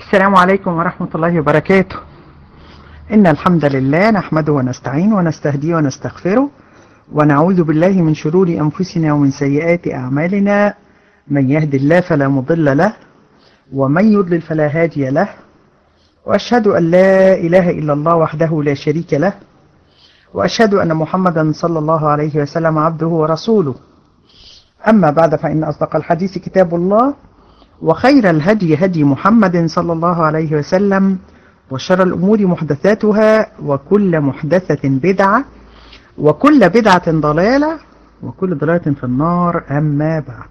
السلام عليكم ورحمة الله وبركاته إن الحمد لله نحمده ونستعين ونستهديه ونستغفره ونعوذ بالله من شرور أنفسنا ومن سيئات أعمالنا من يهد الله فلا مضل له ومن يضلل فلا هادي له وأشهد أن لا إله إلا الله وحده لا شريك له وأشهد أن محمدا صلى الله عليه وسلم عبده ورسوله أما بعد فإن أصدق الحديث كتاب الله وخير الهدي هدي محمد صلى الله عليه وسلم وشر الأمور محدثاتها وكل محدثة بدعة وكل بدعة ضلالة وكل ضلالة في النار أما بعد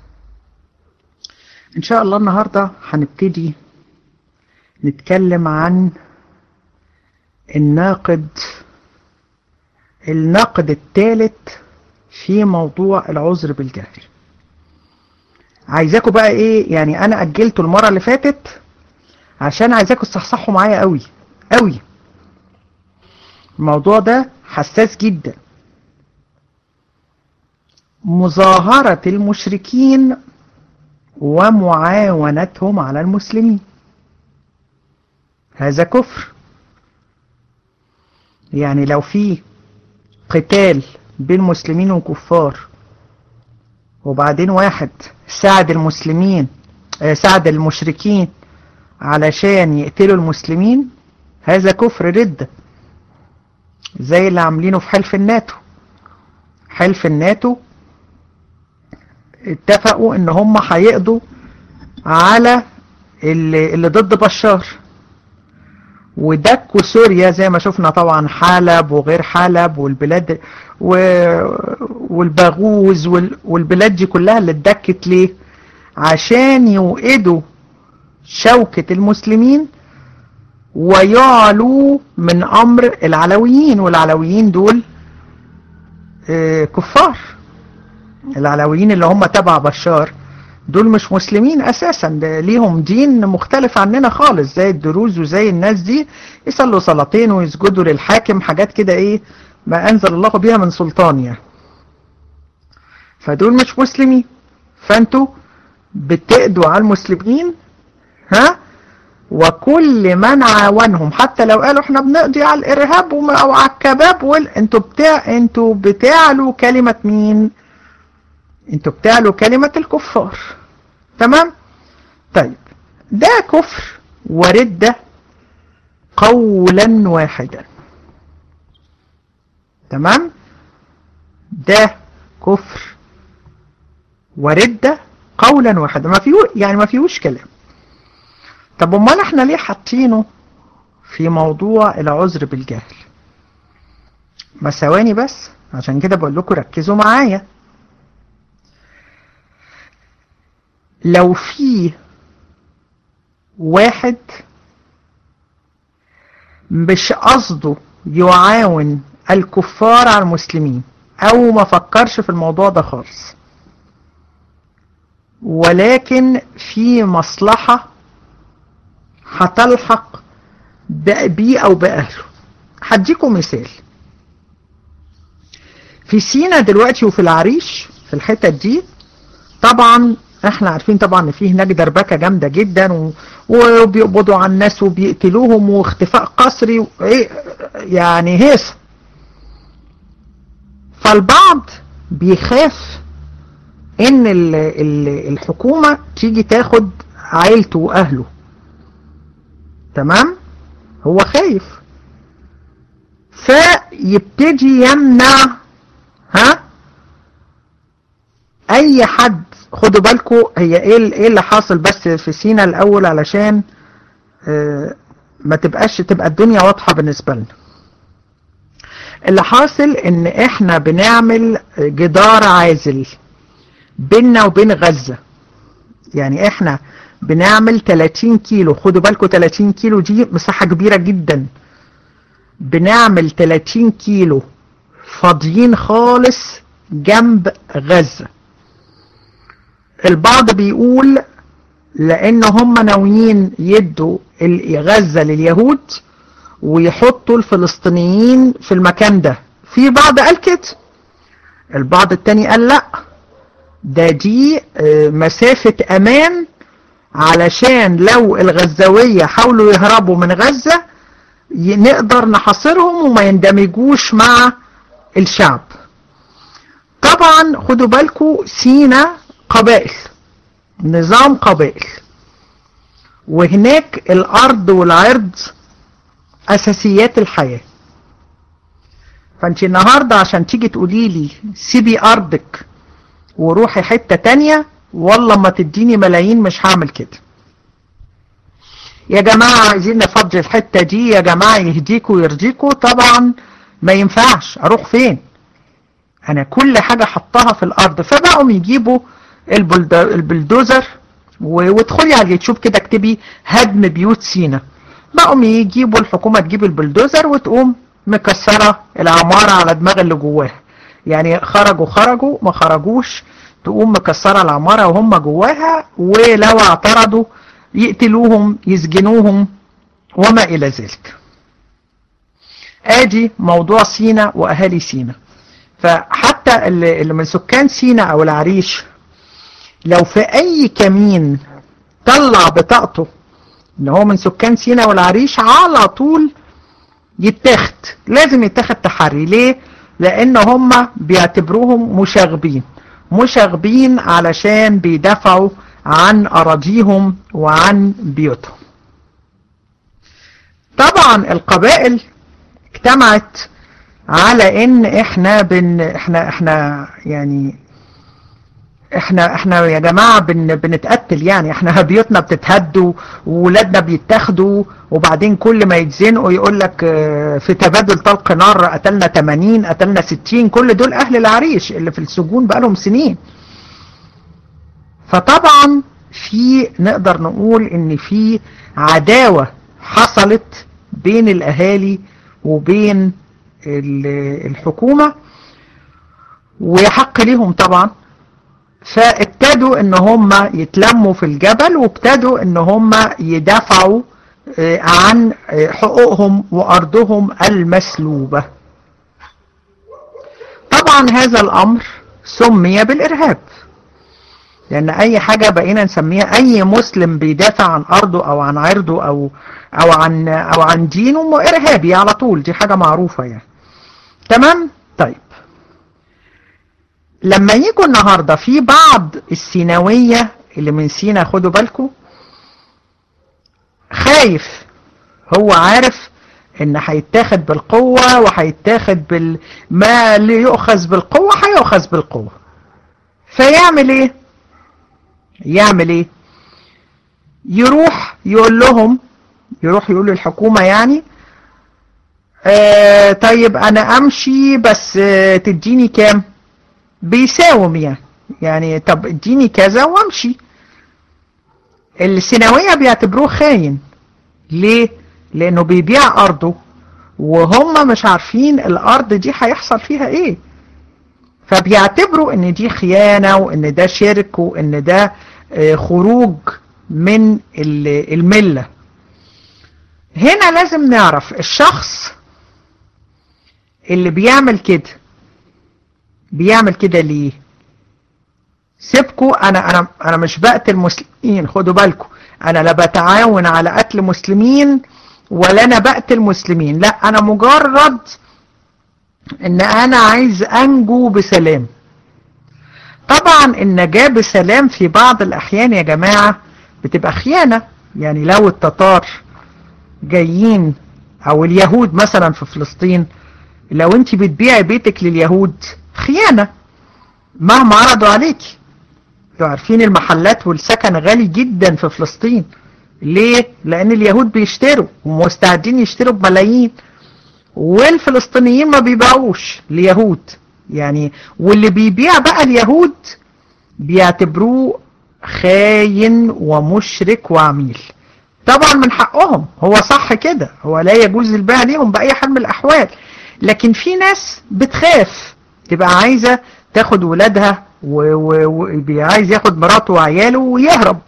إن شاء الله النهاردة هنبتدي نتكلم عن الناقد الناقد الثالث في موضوع العذر بالجهل عايزاكم بقى ايه يعني انا اجلته المرة اللي فاتت عشان عايزاكم تصحصحوا معايا قوي قوي الموضوع ده حساس جدا مظاهرة المشركين ومعاونتهم على المسلمين هذا كفر يعني لو في قتال بين مسلمين وكفار وبعدين واحد ساعد المسلمين ساعد المشركين علشان يقتلوا المسلمين هذا كفر ردة زي اللي عاملينه في حلف الناتو حلف الناتو اتفقوا ان هم هيقضوا على اللي, اللي ضد بشار ودكوا سوريا زي ما شفنا طبعا حلب وغير حلب والبلاد والباغوز والبلاد دي كلها اللي اتدكت ليه عشان يوقدوا شوكة المسلمين ويعلوا من امر العلويين والعلويين دول كفار العلويين اللي هم تبع بشار دول مش مسلمين اساسا ليهم دين مختلف عننا خالص زي الدروز وزي الناس دي يصلوا صلاتين ويسجدوا للحاكم حاجات كده ايه ما انزل الله بها من سلطان يعني فدول مش مسلمين فانتوا بتقضوا على المسلمين ها وكل من عاونهم حتى لو قالوا احنا بنقضي على الارهاب او على الكباب وال... انتوا بتاع انتوا بتعلوا كلمة مين انتوا بتعلوا كلمة الكفار تمام طيب ده كفر وردة قولا واحدا تمام ده كفر وردة قولا واحدا ما فيه يعني ما فيهوش كلام طب امال احنا ليه حاطينه في موضوع العذر بالجهل ما ثواني بس عشان كده بقول لكم ركزوا معايا لو في واحد مش قصده يعاون الكفار على المسلمين او ما فكرش في الموضوع ده خالص ولكن في مصلحة هتلحق بيه او باهله هديكم مثال في سينا دلوقتي وفي العريش في الحتة دي طبعا احنا عارفين طبعا ان فيه هناك دربكة جامدة جدا و... وبيقبضوا على الناس وبيقتلوهم واختفاء قسري و... ايه يعني هيصة فالبعض بيخاف ان ال... ال... الحكومة تيجي تاخد عيلته واهله تمام هو خايف فيبتدي يمنع ها اي حد خدوا بالكم هي ايه ايه اللي حاصل بس في سينا الاول علشان اه ما تبقاش تبقى الدنيا واضحة بالنسبة لنا اللي حاصل ان احنا بنعمل جدار عازل بيننا وبين غزة يعني احنا بنعمل 30 كيلو خدوا بالكم 30 كيلو دي مساحة كبيرة جدا بنعمل 30 كيلو فاضيين خالص جنب غزة البعض بيقول لان هم ناويين يدوا غزة لليهود ويحطوا الفلسطينيين في المكان ده في بعض قال كده البعض التاني قال لا ده دي مسافة امان علشان لو الغزاوية حاولوا يهربوا من غزة نقدر نحاصرهم وما يندمجوش مع الشعب طبعا خدوا بالكم سينا قبائل نظام قبائل وهناك الارض والعرض اساسيات الحياة فانت النهاردة عشان تيجي تقولي لي سيبي ارضك وروحي حتة تانية والله ما تديني ملايين مش هعمل كده يا جماعة عايزين نفضي الحتة دي يا جماعة يهديكوا ويرضيكوا طبعا ما ينفعش اروح فين انا كل حاجة حطها في الارض فبقوا يجيبوا البلدوزر وادخلي على اليوتيوب كده اكتبي هدم بيوت سينا بقوا يجيبوا الحكومة تجيب البلدوزر وتقوم مكسرة العمارة على دماغ اللي جواها يعني خرجوا خرجوا ما خرجوش تقوم مكسرة العمارة وهم جواها ولو اعترضوا يقتلوهم يسجنوهم وما إلى ذلك ادي موضوع سينا واهالي سينا فحتى اللي من سكان سينا او العريش لو في اي كمين طلع بطاقته ان هو من سكان سينا والعريش على طول يتاخد لازم يتاخد تحري ليه لان هم بيعتبروهم مشاغبين مشاغبين علشان بيدافعوا عن اراضيهم وعن بيوتهم طبعا القبائل اجتمعت على ان احنا بن احنا احنا يعني احنا احنا يا جماعة بن بنتقتل يعني احنا بيوتنا بتتهدوا وولادنا بيتاخدوا وبعدين كل ما يتزنقوا يقول لك في تبادل طلق نار قتلنا 80 قتلنا 60 كل دول اهل العريش اللي في السجون بقالهم سنين فطبعا في نقدر نقول ان في عداوة حصلت بين الاهالي وبين الحكومة ويحق ليهم طبعا فابتدوا ان هم يتلموا في الجبل وابتدوا ان هم يدافعوا عن حقوقهم وارضهم المسلوبة طبعا هذا الامر سمي بالارهاب لان اي حاجة بقينا نسميها اي مسلم بيدافع عن ارضه او عن عرضه او او عن او عن دينه ارهابي على طول دي حاجة معروفة يعني تمام طيب لما يجوا النهاردة في بعض السيناوية اللي من سينا خدوا بالكم خايف هو عارف ان هيتاخد بالقوة وهيتاخد بال ما اللي يؤخذ بالقوة هيؤخذ بالقوة فيعمل ايه يعمل ايه يروح يقول لهم يروح يقول للحكومة يعني آه طيب انا امشي بس آه تديني كام بيساوم يعني يعني طب اديني كذا وامشي السيناوية بيعتبروه خاين ليه لانه بيبيع ارضه وهم مش عارفين الارض دي هيحصل فيها ايه فبيعتبروا ان دي خيانة وان ده شرك وان ده خروج من الملة هنا لازم نعرف الشخص اللي بيعمل كده بيعمل كده ليه سيبكوا انا انا انا مش بقتل مسلمين خدوا بالكم انا لا بتعاون على قتل مسلمين ولا انا بقتل مسلمين لا انا مجرد ان انا عايز انجو بسلام طبعا النجاة بسلام في بعض الاحيان يا جماعة بتبقى خيانة يعني لو التتار جايين او اليهود مثلا في فلسطين لو انت بتبيعي بيتك لليهود خيانة مهما عرضوا عليك انتوا عارفين المحلات والسكن غالي جدا في فلسطين ليه؟ لان اليهود بيشتروا ومستعدين يشتروا بملايين والفلسطينيين ما بيبيعوش اليهود يعني واللي بيبيع بقى اليهود بيعتبروه خاين ومشرك وعميل طبعا من حقهم هو صح كده هو لا يجوز البيع ليهم بأي حال من الأحوال لكن في ناس بتخاف تبقى عايزة تاخد ولادها وعايز ياخد مراته وعياله ويهرب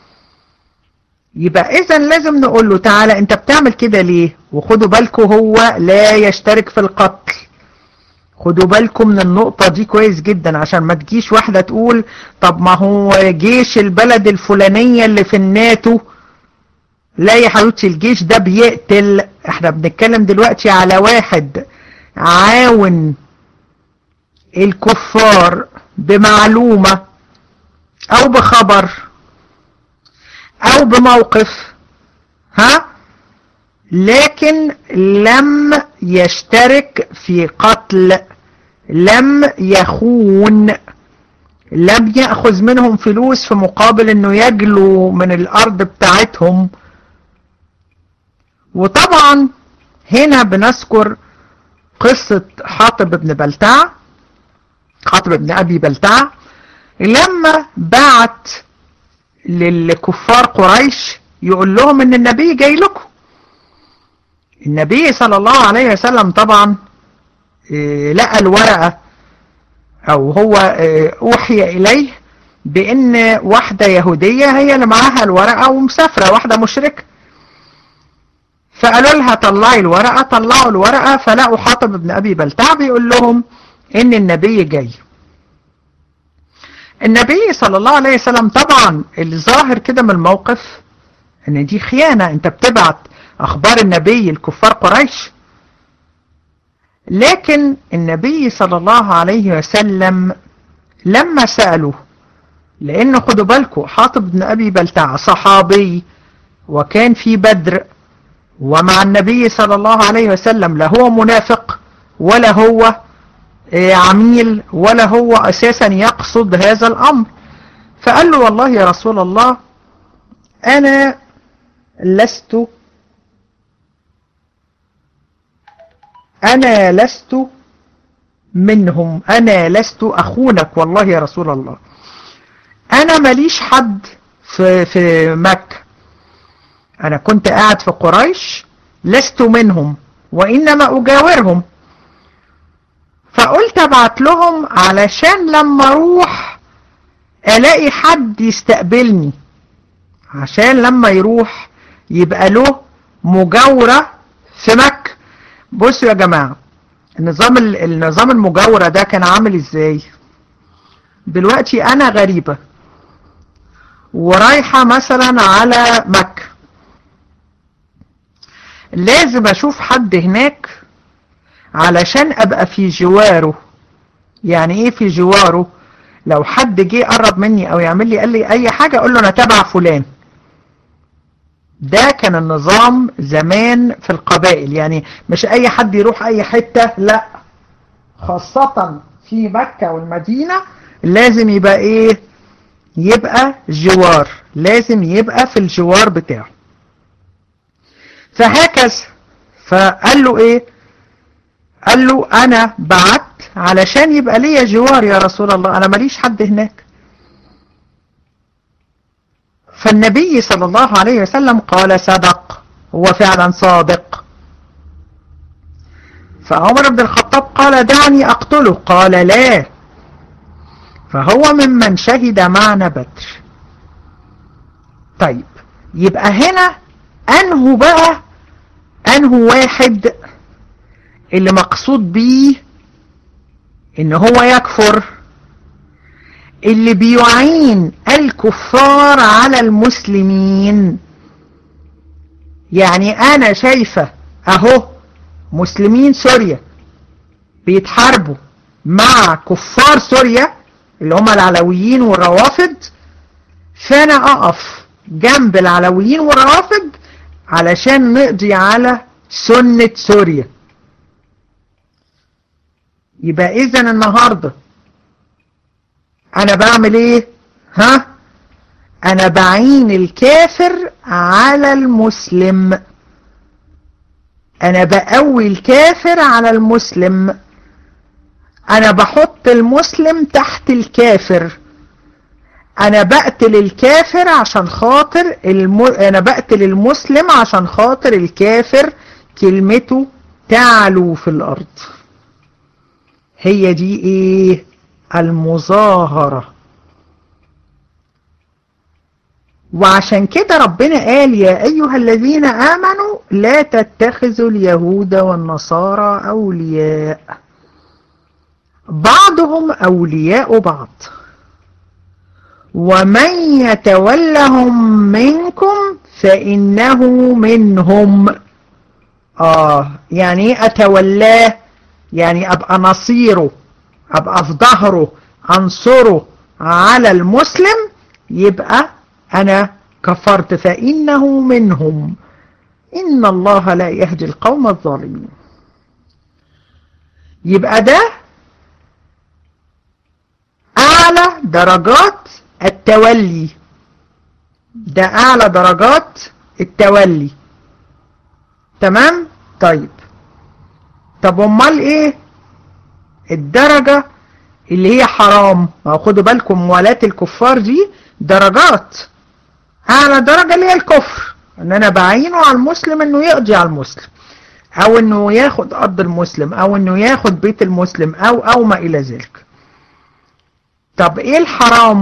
يبقى اذا لازم نقول له تعالى انت بتعمل كده ليه وخدوا بالكم هو لا يشترك في القتل خدوا بالكم من النقطة دي كويس جدا عشان ما تجيش واحدة تقول طب ما هو جيش البلد الفلانية اللي في الناتو لا يا حبيبتي الجيش ده بيقتل احنا بنتكلم دلوقتي على واحد عاون الكفار بمعلومة او بخبر او بموقف ها لكن لم يشترك في قتل لم يخون لم يأخذ منهم فلوس في مقابل انه يجلوا من الارض بتاعتهم وطبعا هنا بنذكر قصة حاطب بن بلتع حاطب بن ابي بلتع لما بعت للكفار قريش يقول لهم ان النبي جاي لكم النبي صلى الله عليه وسلم طبعا لقى الورقة او هو اوحي اليه بان واحدة يهودية هي اللي معاها الورقة ومسافرة واحدة مشركة فقالوا لها طلعي الورقة طلعوا الورقة فلقوا حاطب بن ابي بلتع بيقول لهم ان النبي جاي النبي صلى الله عليه وسلم طبعا الظاهر كده من الموقف ان دي خيانة انت بتبعت اخبار النبي الكفار قريش لكن النبي صلى الله عليه وسلم لما سألوا لان خدوا بالكم حاطب بن ابي بلتع صحابي وكان في بدر ومع النبي صلى الله عليه وسلم لا هو منافق ولا هو عميل ولا هو أساسا يقصد هذا الأمر فقال له والله يا رسول الله أنا لست أنا لست منهم أنا لست أخونك والله يا رسول الله أنا ماليش حد في, في مكة أنا كنت قاعد في قريش لست منهم وإنما أجاورهم فقلت ابعت لهم علشان لما اروح الاقي حد يستقبلني عشان لما يروح يبقى له مجاورة في مكة بصوا يا جماعة النظام النظام المجاورة ده كان عامل ازاي دلوقتي انا غريبة ورايحة مثلا على مكة لازم اشوف حد هناك علشان ابقى في جواره يعني ايه في جواره لو حد جه قرب مني او يعمل لي قال لي اي حاجة اقول له انا تبع فلان ده كان النظام زمان في القبائل يعني مش اي حد يروح اي حتة لا خاصة في مكة والمدينة لازم يبقى ايه يبقى جوار لازم يبقى في الجوار بتاعه فهكذا فقال له ايه قال له انا بعت علشان يبقى ليا جوار يا رسول الله انا ماليش حد هناك فالنبي صلى الله عليه وسلم قال صدق هو فعلا صادق فعمر بن الخطاب قال دعني اقتله قال لا فهو ممن شهد معنا بدر طيب يبقى هنا انه بقى انه واحد اللي مقصود بيه ان هو يكفر اللي بيعين الكفار على المسلمين يعني انا شايفة اهو مسلمين سوريا بيتحاربوا مع كفار سوريا اللي هم العلويين والروافد فانا اقف جنب العلويين والروافد علشان نقضي على سنة سوريا يبقى اذا النهاردة انا بعمل ايه ها انا بعين الكافر على المسلم انا بقوي الكافر على المسلم انا بحط المسلم تحت الكافر انا بقتل الكافر عشان خاطر الم... انا بقتل المسلم عشان خاطر الكافر كلمته تعلو في الارض هي دي ايه المظاهرة وعشان كده ربنا قال يا ايها الذين امنوا لا تتخذوا اليهود والنصارى اولياء بعضهم أولياء بعض ومن يتولهم منكم فإنه منهم آه يعني أتولاه يعني أبقى نصيره أبقى في ظهره أنصره على المسلم يبقى أنا كفرت فإنه منهم إن الله لا يهدي القوم الظالمين يبقى ده أعلى درجات التولي ده أعلى درجات التولي تمام طيب طب امال ايه الدرجة اللي هي حرام خدوا بالكم موالاة الكفار دي درجات اعلى درجة اللي هي الكفر ان انا بعينه على المسلم انه يقضي على المسلم او انه ياخد ارض المسلم او انه ياخد بيت المسلم او او ما الى ذلك طب ايه الحرام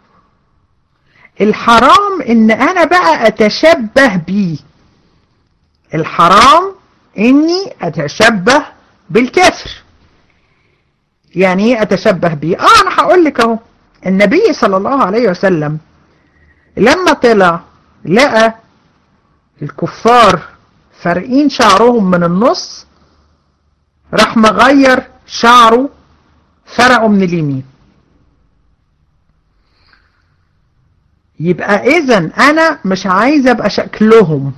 الحرام ان انا بقى اتشبه بيه الحرام اني اتشبه بالكافر يعني ايه اتشبه بيه اه انا هقول لك اهو النبي صلى الله عليه وسلم لما طلع لقى الكفار فارقين شعرهم من النص راح مغير شعره فرقه من اليمين يبقى اذا انا مش عايز ابقى شكلهم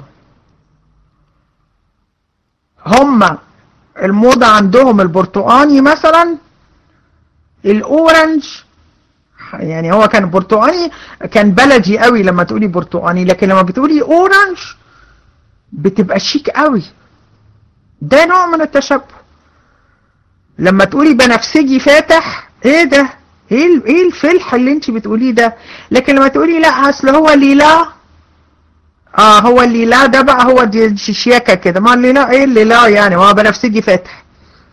هم الموضة عندهم البرتقاني مثلا الاورنج يعني هو كان برتقاني كان بلدي قوي لما تقولي برتقاني لكن لما بتقولي اورنج بتبقى شيك قوي ده نوع من التشبه لما تقولي بنفسجي فاتح ايه ده ايه ايه الفلح اللي انت بتقوليه ده لكن لما تقولي لا اصل هو ليلا اه هو الليلا ده بقى هو دي شياكة كده ما الليلا ايه الليلا يعني ما هو بنفسجي فاتح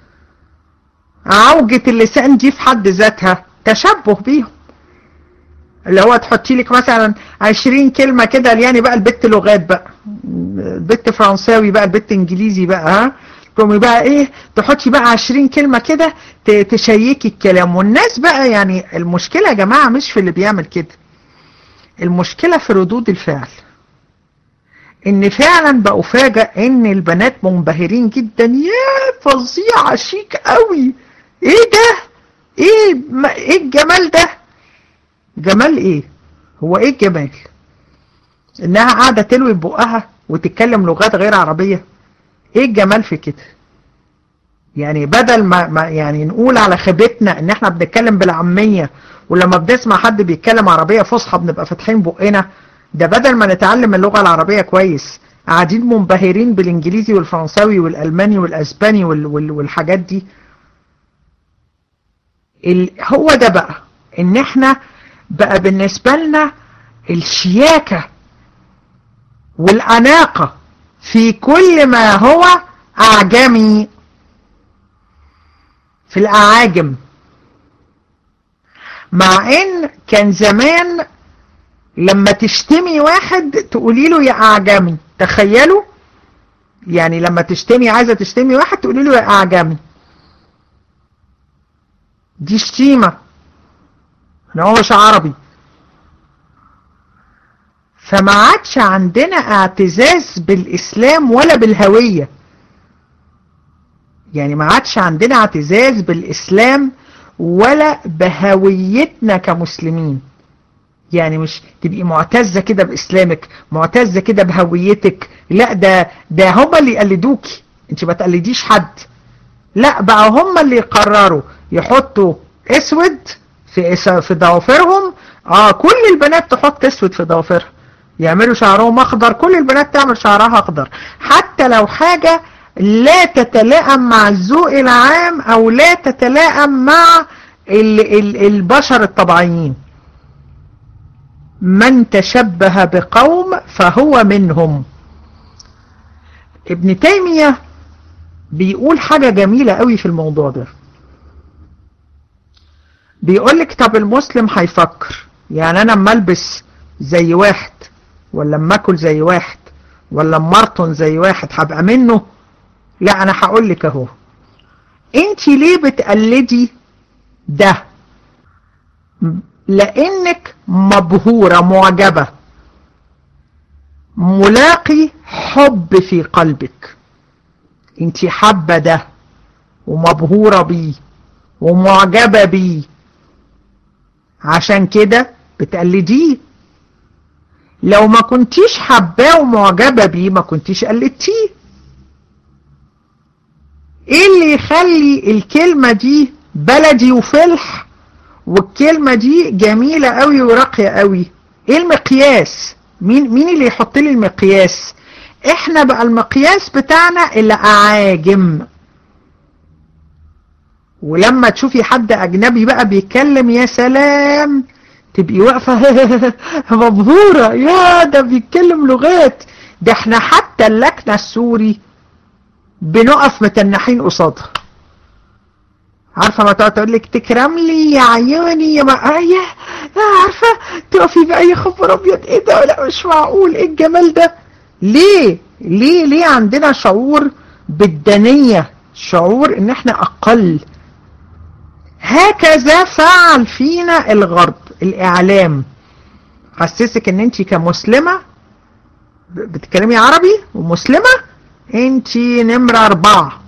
عوجة اللسان دي في حد ذاتها تشبه بيهم اللي هو تحطي لك مثلا 20 كلمة كده يعني بقى البت لغات بقى البت فرنساوي بقى البت انجليزي بقى ها تقومي بقى ايه تحطي بقى 20 كلمة كده تشيكي الكلام والناس بقى يعني المشكلة يا جماعة مش في اللي بيعمل كده المشكلة في ردود الفعل ان فعلا بقوا فاجئ ان البنات منبهرين جدا يا فظيعة شيك قوي ايه ده ايه ما ايه الجمال ده جمال ايه هو ايه الجمال انها قاعدة تلوي بقها وتتكلم لغات غير عربية ايه الجمال في كده يعني بدل ما, ما يعني نقول على خيبتنا ان احنا بنتكلم بالعامية ولما بنسمع حد بيتكلم عربية فصحى بنبقى فاتحين بقنا ده بدل ما نتعلم اللغة العربية كويس قاعدين منبهرين بالانجليزي والفرنساوي والالماني والاسباني وال وال والحاجات دي ال هو ده بقى ان احنا بقى بالنسبة لنا الشياكة والأناقة في كل ما هو أعجمي في الأعاجم مع ان كان زمان لما تشتمي واحد تقولي له يا أعجمي تخيلوا يعني لما تشتمي عايزة تشتمي واحد تقولي له يا أعجمي دي شتيمة ان هو مش عربي فما عادش عندنا اعتزاز بالإسلام ولا بالهوية يعني ما عادش عندنا اعتزاز بالإسلام ولا بهويتنا كمسلمين يعني مش تبقي معتزة كده بإسلامك معتزة كده بهويتك لا ده ده هم اللي يقلدوكي انت ما تقلديش حد لا بقى هم اللي يقرروا يحطوا اسود في في ضوافرهم اه كل البنات تحط اسود في ضوافرها يعملوا شعرهم اخضر كل البنات تعمل شعرها اخضر حتى لو حاجة لا تتلائم مع الذوق العام او لا تتلائم مع ال ال البشر الطبيعيين من تشبه بقوم فهو منهم ابن تيمية بيقول حاجة جميلة قوي في الموضوع ده بيقولك طب المسلم هيفكر يعني انا اما البس زي واحد ولا اما اكل زي واحد ولا اما ارطن زي واحد هبقى منه لا انا هقولك اهو انت ليه بتقلدي ده لانك مبهورة معجبة ملاقي حب في قلبك انت حابة ده ومبهورة بيه ومعجبة بيه عشان كده بتقلديه لو ما كنتيش حباه ومعجبة بيه ما كنتيش قلدتيه ايه اللي يخلي الكلمة دي بلدي وفلح والكلمة دي جميلة قوي وراقية قوي ايه المقياس مين مين اللي يحط لي المقياس احنا بقى المقياس بتاعنا الاعاجم ولما تشوفي حد اجنبي بقى بيتكلم يا سلام تبقي واقفة مبهورة يا ده بيتكلم لغات ده احنا حتى اللكنة السوري بنقف متنحين قصادها عارفة ما تقعد تقول لك تكرم لي يا عيوني يا ما يا عارفة تقفي بأي خبر أبيض إيه ده لا مش معقول إيه الجمال ده ليه ليه ليه عندنا شعور بالدنية شعور إن إحنا أقل هكذا فعل فينا الغرب الإعلام حسسك إن أنت كمسلمة بتتكلمي عربي ومسلمة أنت نمرة أربعة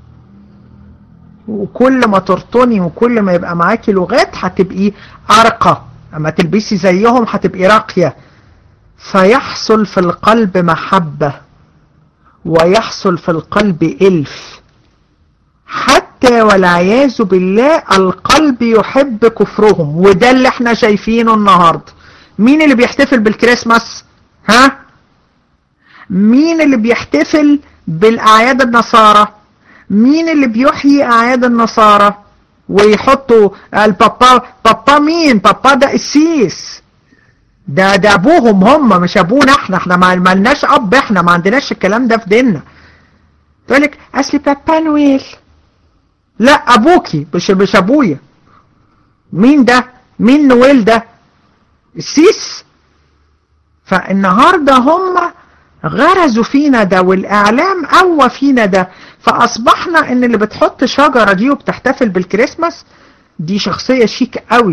وكل ما ترطني وكل ما يبقى معاكي لغات هتبقي أرقى أما تلبسي زيهم هتبقي راقية فيحصل في القلب محبة ويحصل في القلب إلف حتى والعياذ بالله القلب يحب كفرهم وده اللي احنا شايفينه النهاردة مين اللي بيحتفل بالكريسماس ها مين اللي بيحتفل بالأعياد النصارى مين اللي بيحيي أعياد النصارى ويحطوا البابا بابا مين بابا ده قسيس ده ده ابوهم هم مش ابونا احنا احنا ما مالناش اب احنا ما عندناش الكلام ده في ديننا تقول لك اصل بابا نويل لا ابوكي مش مش ابويا مين ده مين نويل ده السيس فالنهارده هم غرزوا فينا ده والاعلام قوى فينا ده فاصبحنا ان اللي بتحط شجره دي وبتحتفل بالكريسماس دي شخصيه شيك قوي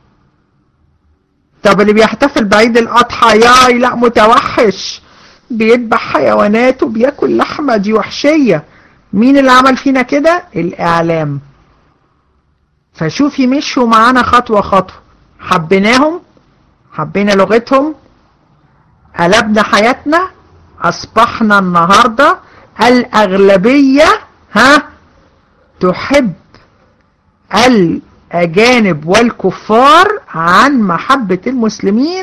طب اللي بيحتفل بعيد الاضحى ياي لا متوحش بيذبح حيوانات وبياكل لحمه دي وحشيه مين اللي عمل فينا كده الاعلام فشوفي مشوا معانا خطوه خطوه حبيناهم حبينا لغتهم قلبنا حياتنا اصبحنا النهارده الاغلبيه ها تحب الأجانب والكفار عن محبة المسلمين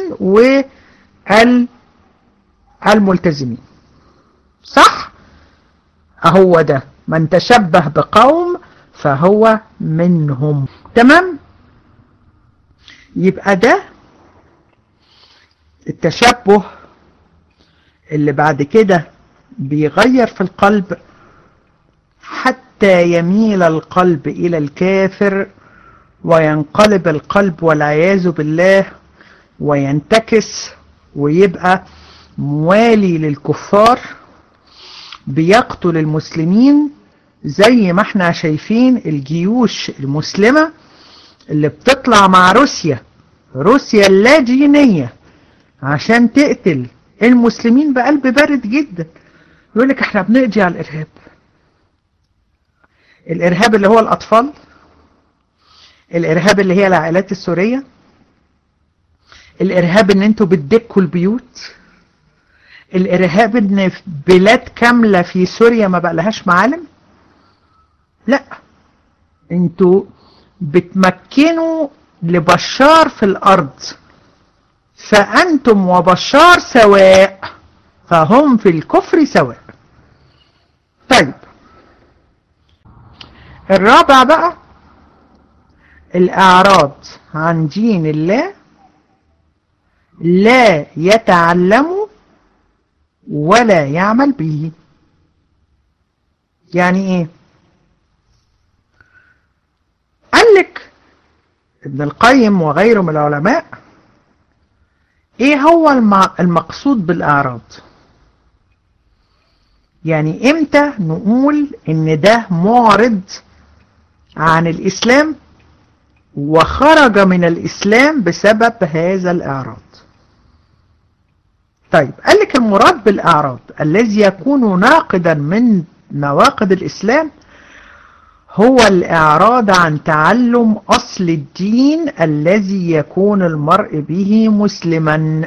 والملتزمين صح؟ أهو ده من تشبه بقوم فهو منهم تمام؟ يبقى ده التشبه اللي بعد كده بيغير في القلب حتى يميل القلب إلى الكافر وينقلب القلب والعياذ بالله وينتكس ويبقى موالي للكفار بيقتل المسلمين زي ما احنا شايفين الجيوش المسلمة اللي بتطلع مع روسيا روسيا اللاجئينية عشان تقتل المسلمين بقلب بارد جدا يقول لك احنا بنقضي على الارهاب الارهاب اللي هو الاطفال الارهاب اللي هي العائلات السورية الارهاب ان انتوا بتدكوا البيوت الارهاب ان في بلاد كاملة في سوريا ما بقى لهاش معالم لا انتوا بتمكنوا لبشار في الارض فانتم وبشار سواء فهم في الكفر سواء طيب الرابع بقى الإعراض عن دين الله لا يتعلم ولا يعمل به يعني ايه قال لك ابن القيم وغيره من العلماء ايه هو المقصود بالاعراض يعني امتى نقول ان ده معرض عن الاسلام وخرج من الإسلام بسبب هذا الإعراض طيب قال لك المراد بالإعراض الذي يكون ناقدا من نواقض الإسلام هو الإعراض عن تعلم أصل الدين الذي يكون المرء به مسلما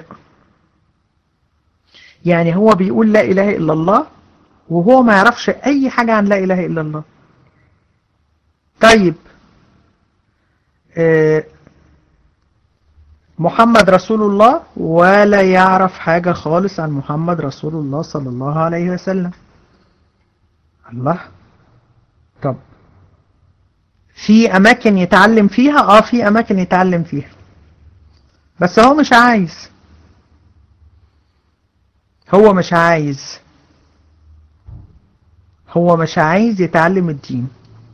يعني هو بيقول لا إله إلا الله وهو ما يعرفش أي حاجة عن لا إله إلا الله طيب محمد رسول الله ولا يعرف حاجة خالص عن محمد رسول الله صلى الله عليه وسلم الله طب في أماكن يتعلم فيها اه في أماكن يتعلم فيها بس هو مش عايز هو مش عايز هو مش عايز يتعلم الدين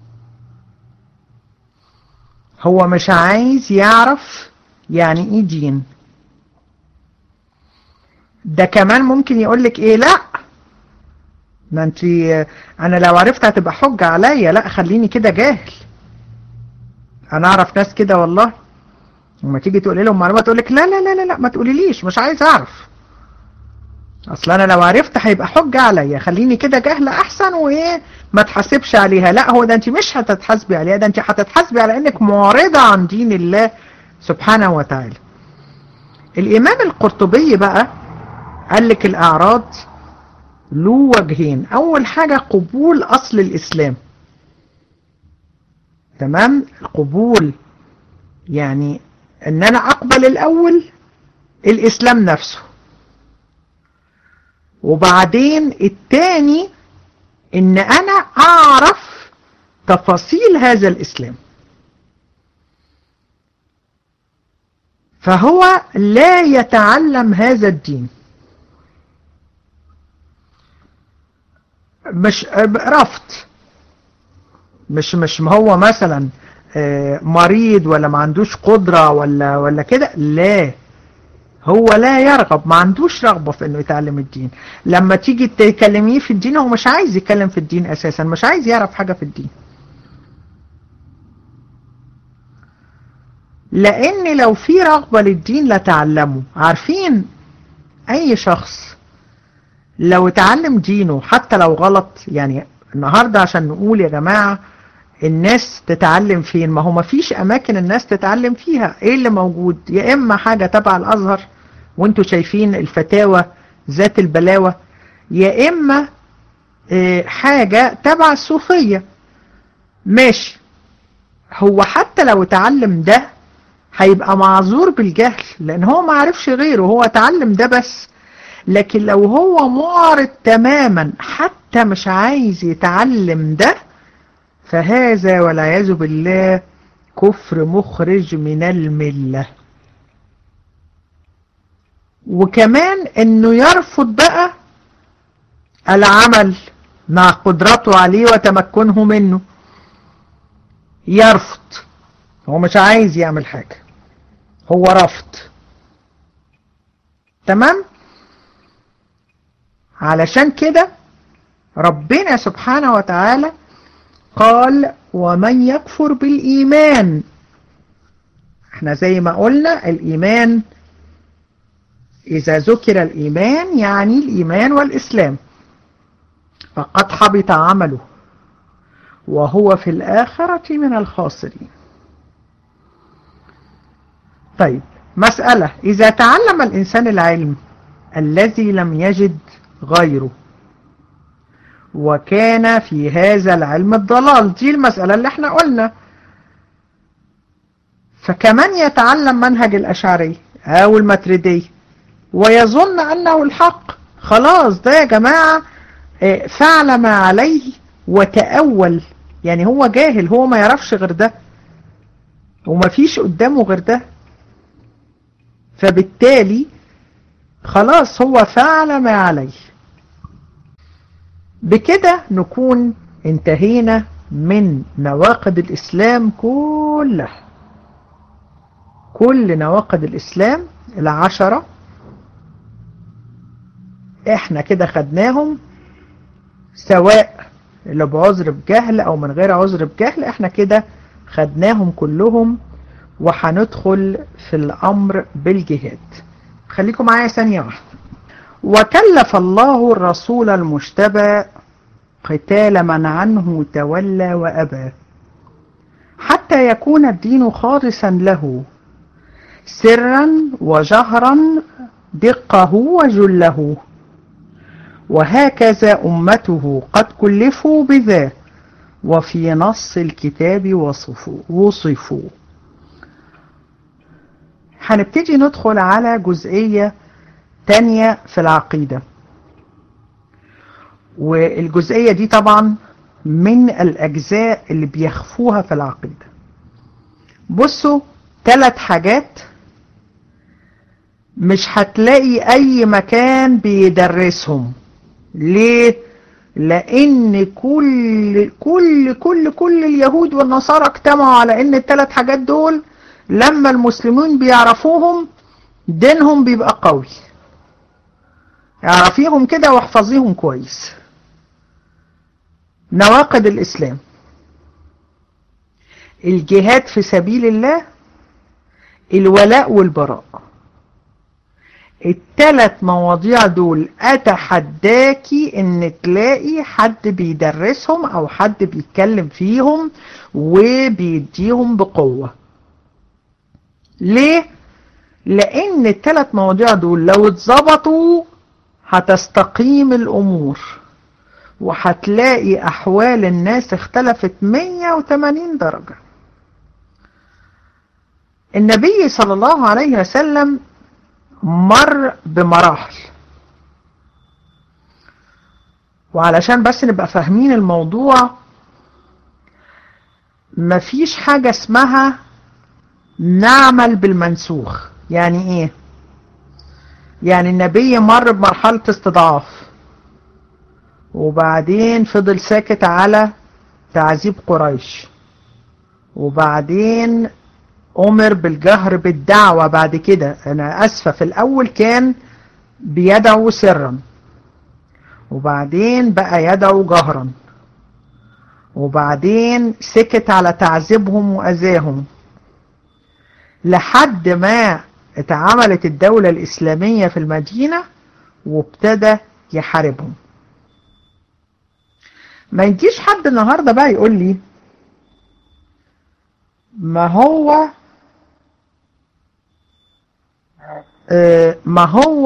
هو مش عايز يعرف يعني ايه دين ده كمان ممكن يقولك ايه لا ما انت انا لو عرفت هتبقى حجة عليا لا خليني كده جاهل انا اعرف ناس كده والله لما تيجي تقول لهم معلومات تقول لك لا لا لا لا لا ما تقوليليش مش عايز اعرف اصل انا لو عرفت هيبقى حجة عليا خليني كده جاهلة احسن وايه ما تحاسبش عليها لا هو ده انت مش هتتحاسبي عليها ده انت هتتحاسبي على انك معرضة عن دين الله سبحانه وتعالى الامام القرطبي بقى قال لك الاعراض له وجهين اول حاجة قبول اصل الاسلام تمام القبول يعني ان انا اقبل الاول الاسلام نفسه وبعدين التاني ان انا اعرف تفاصيل هذا الاسلام فهو لا يتعلم هذا الدين مش رفض مش مش ما هو مثلا مريض ولا ما عندوش قدرة ولا ولا كده لا هو لا يرغب ما عندوش رغبة في انه يتعلم الدين لما تيجي تكلميه في الدين هو مش عايز يتكلم في الدين اساسا مش عايز يعرف حاجة في الدين لان لو في رغبة للدين لتعلمه عارفين اي شخص لو اتعلم دينه حتى لو غلط يعني النهاردة عشان نقول يا جماعة الناس تتعلم فين ما هو ما فيش اماكن الناس تتعلم فيها ايه اللي موجود يا اما حاجة تبع الازهر وانتوا شايفين الفتاوى ذات البلاوة يا اما اه حاجة تبع الصوفية ماشي هو حتى لو اتعلم ده هيبقى معذور بالجهل لان هو ما عرفش غيره هو اتعلم ده بس لكن لو هو معرض تماما حتى مش عايز يتعلم ده فهذا والعياذ بالله كفر مخرج من الملة وكمان انه يرفض بقى العمل مع قدرته عليه وتمكنه منه يرفض هو مش عايز يعمل حاجة هو رفض تمام علشان كده ربنا سبحانه وتعالى قال ومن يكفر بالإيمان احنا زي ما قلنا الإيمان إذا ذكر الإيمان يعني الإيمان والإسلام فقد حبط عمله وهو في الآخرة من الخاسرين طيب مسألة إذا تعلم الإنسان العلم الذي لم يجد غيره وكان في هذا العلم الضلال دي المسألة اللي احنا قلنا فكمان يتعلم منهج الأشعري أو المتردي ويظن أنه الحق خلاص ده يا جماعة فعل ما عليه وتأول يعني هو جاهل هو ما يعرفش غير ده وما فيش قدامه غير ده فبالتالي خلاص هو فعل ما عليه بكده نكون انتهينا من نواقض الإسلام كلها كل نواقض الإسلام العشرة احنا كده خدناهم سواء اللي بعذر بجهل او من غير عذر بجهل احنا كده خدناهم كلهم وهندخل في الأمر بالجهاد خليكم معايا ثانية واحدة وكلف الله الرسول المجتبى قتال من عنه تولى وأبى حتى يكون الدين خالصا له سرا وجهرا دقه وجله وهكذا أمته قد كلفوا بذا وفي نص الكتاب وصفوا, وصفوا هنبتدي ندخل على جزئية تانية في العقيدة والجزئية دي طبعا من الأجزاء اللي بيخفوها في العقيدة بصوا ثلاث حاجات مش هتلاقي أي مكان بيدرسهم ليه؟ لأن كل كل كل كل اليهود والنصارى اجتمعوا على أن الثلاث حاجات دول لما المسلمين بيعرفوهم دينهم بيبقى قوي اعرفيهم كده واحفظيهم كويس نواقض الإسلام الجهاد في سبيل الله الولاء والبراء الثلاث مواضيع دول اتحداكي ان تلاقي حد بيدرسهم او حد بيتكلم فيهم وبيديهم بقوة ليه؟ لان الثلاث مواضيع دول لو اتظبطوا هتستقيم الامور وهتلاقي احوال الناس اختلفت 180 درجة النبي صلى الله عليه وسلم مر بمراحل وعلشان بس نبقى فاهمين الموضوع مفيش حاجة اسمها نعمل بالمنسوخ يعني ايه يعني النبي مر بمرحلة استضعاف وبعدين فضل ساكت على تعذيب قريش وبعدين أمر بالجهر بالدعوة بعد كده أنا أسفة في الأول كان بيدعو سرا وبعدين بقى يدعو جهرا وبعدين سكت على تعذيبهم وأذاهم لحد ما اتعملت الدولة الإسلامية في المدينة وابتدى يحاربهم ما يجيش حد النهاردة بقى يقول لي ما هو ما هو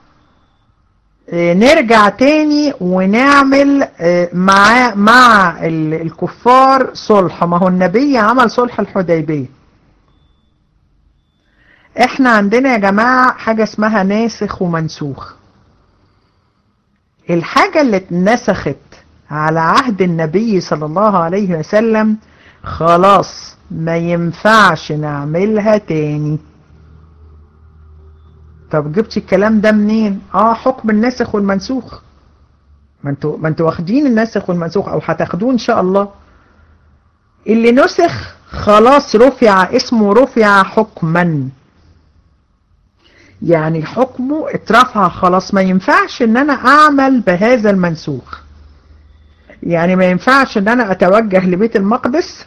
نرجع تاني ونعمل مع مع الكفار صلح ما هو النبي عمل صلح الحديبية احنا عندنا يا جماعة حاجة اسمها ناسخ ومنسوخ الحاجة اللي اتنسخت على عهد النبي صلى الله عليه وسلم خلاص ما ينفعش نعملها تاني طب جبت الكلام ده منين اه حكم الناسخ والمنسوخ ما انتوا ما انتوا واخدين الناسخ والمنسوخ او هتاخدوه ان شاء الله اللي نسخ خلاص رفع اسمه رفع حكما يعني حكمه اترفع خلاص ما ينفعش ان انا اعمل بهذا المنسوخ يعني ما ينفعش ان انا اتوجه لبيت المقدس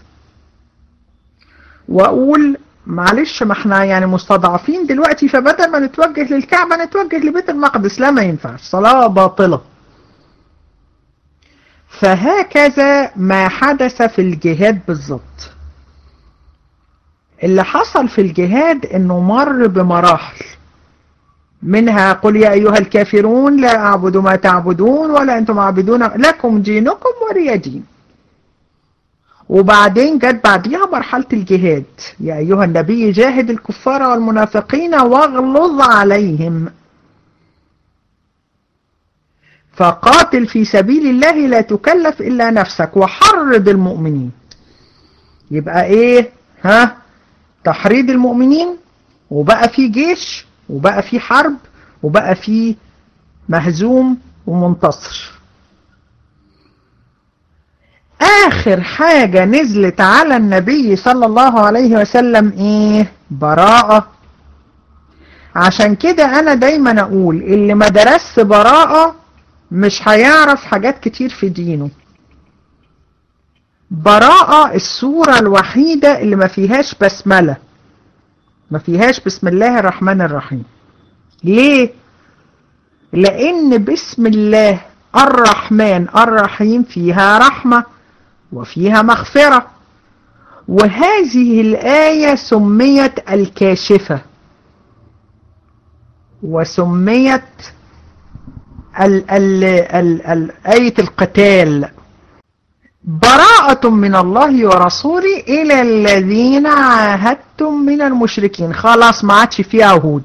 واقول معلش ما احنا يعني مستضعفين دلوقتي فبدل ما نتوجه للكعبة نتوجه لبيت المقدس لا ما ينفعش صلاة باطلة فهكذا ما حدث في الجهاد بالظبط اللي حصل في الجهاد انه مر بمراحل منها قل يا أيها الكافرون لا أعبد ما تعبدون ولا أنتم عابدون لكم دينكم ولي دين وبعدين جت بعديها مرحلة الجهاد يا أيها النبي جاهد الكفار والمنافقين واغلظ عليهم فقاتل في سبيل الله لا تكلف إلا نفسك وحرض المؤمنين يبقى إيه ها تحريض المؤمنين وبقى في جيش وبقى في حرب وبقى في مهزوم ومنتصر آخر حاجة نزلت على النبي صلى الله عليه وسلم إيه براءة عشان كده أنا دايما أقول اللي ما درس براءة مش هيعرف حاجات كتير في دينه براءة الصورة الوحيدة اللي ما فيهاش بسملة ما فيهاش بسم الله الرحمن الرحيم ليه لان بسم الله الرحمن الرحيم فيها رحمة وفيها مغفرة وهذه الآية سميت الكاشفة وسميت ال ال ال ال آية القتال براءة من الله ورسوله إلى الذين عاهدتم من المشركين خلاص ما عادش فيه عهود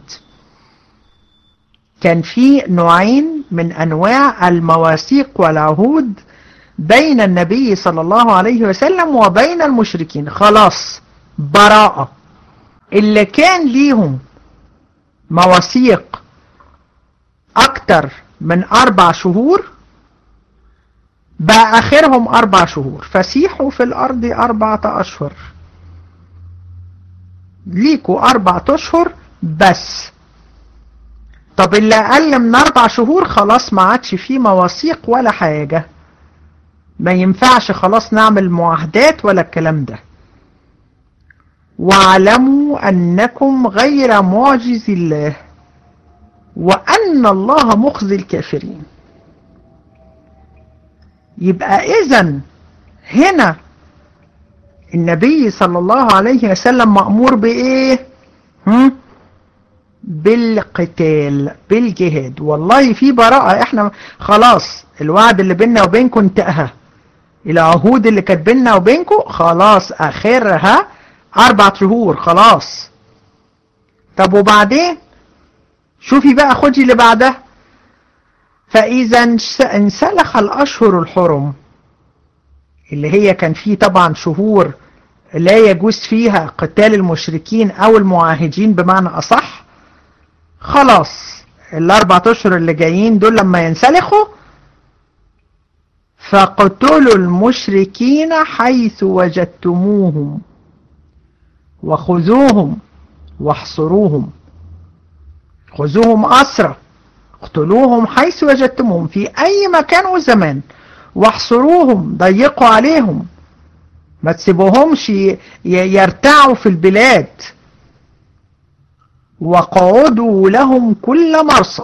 كان في نوعين من أنواع المواثيق والعهود بين النبي صلى الله عليه وسلم وبين المشركين خلاص براءة اللي كان ليهم مواثيق أكتر من أربع شهور بقى آخرهم أربع شهور فسيحوا في الأرض أربعة أشهر ليكوا أربعة أشهر بس طب اللي أقل من أربع شهور خلاص ما عادش فيه مواثيق ولا حاجة ما ينفعش خلاص نعمل معاهدات ولا الكلام ده واعلموا أنكم غير معجز الله وأن الله مخزي الكافرين يبقى إذا هنا النبي صلى الله عليه وسلم مأمور بإيه هم؟ بالقتال بالجهاد والله في براءة احنا خلاص الوعد اللي بيننا وبينكم انتهى العهود اللي كانت بيننا وبينكم خلاص اخرها اربع شهور خلاص طب وبعدين شوفي بقى خدي اللي بعدها فاذا انسلخ الاشهر الحرم اللي هي كان فيه طبعا شهور لا يجوز فيها قتال المشركين او المعاهدين بمعنى اصح خلاص الاربع اشهر اللي جايين دول لما ينسلخوا فقتلوا المشركين حيث وجدتموهم وخذوهم واحصروهم خذوهم أسرى اقتلوهم حيث وجدتموهم في أي مكان وزمان واحصروهم ضيقوا عليهم ما تسيبوهمش يرتعوا في البلاد وقعدوا لهم كل مرصد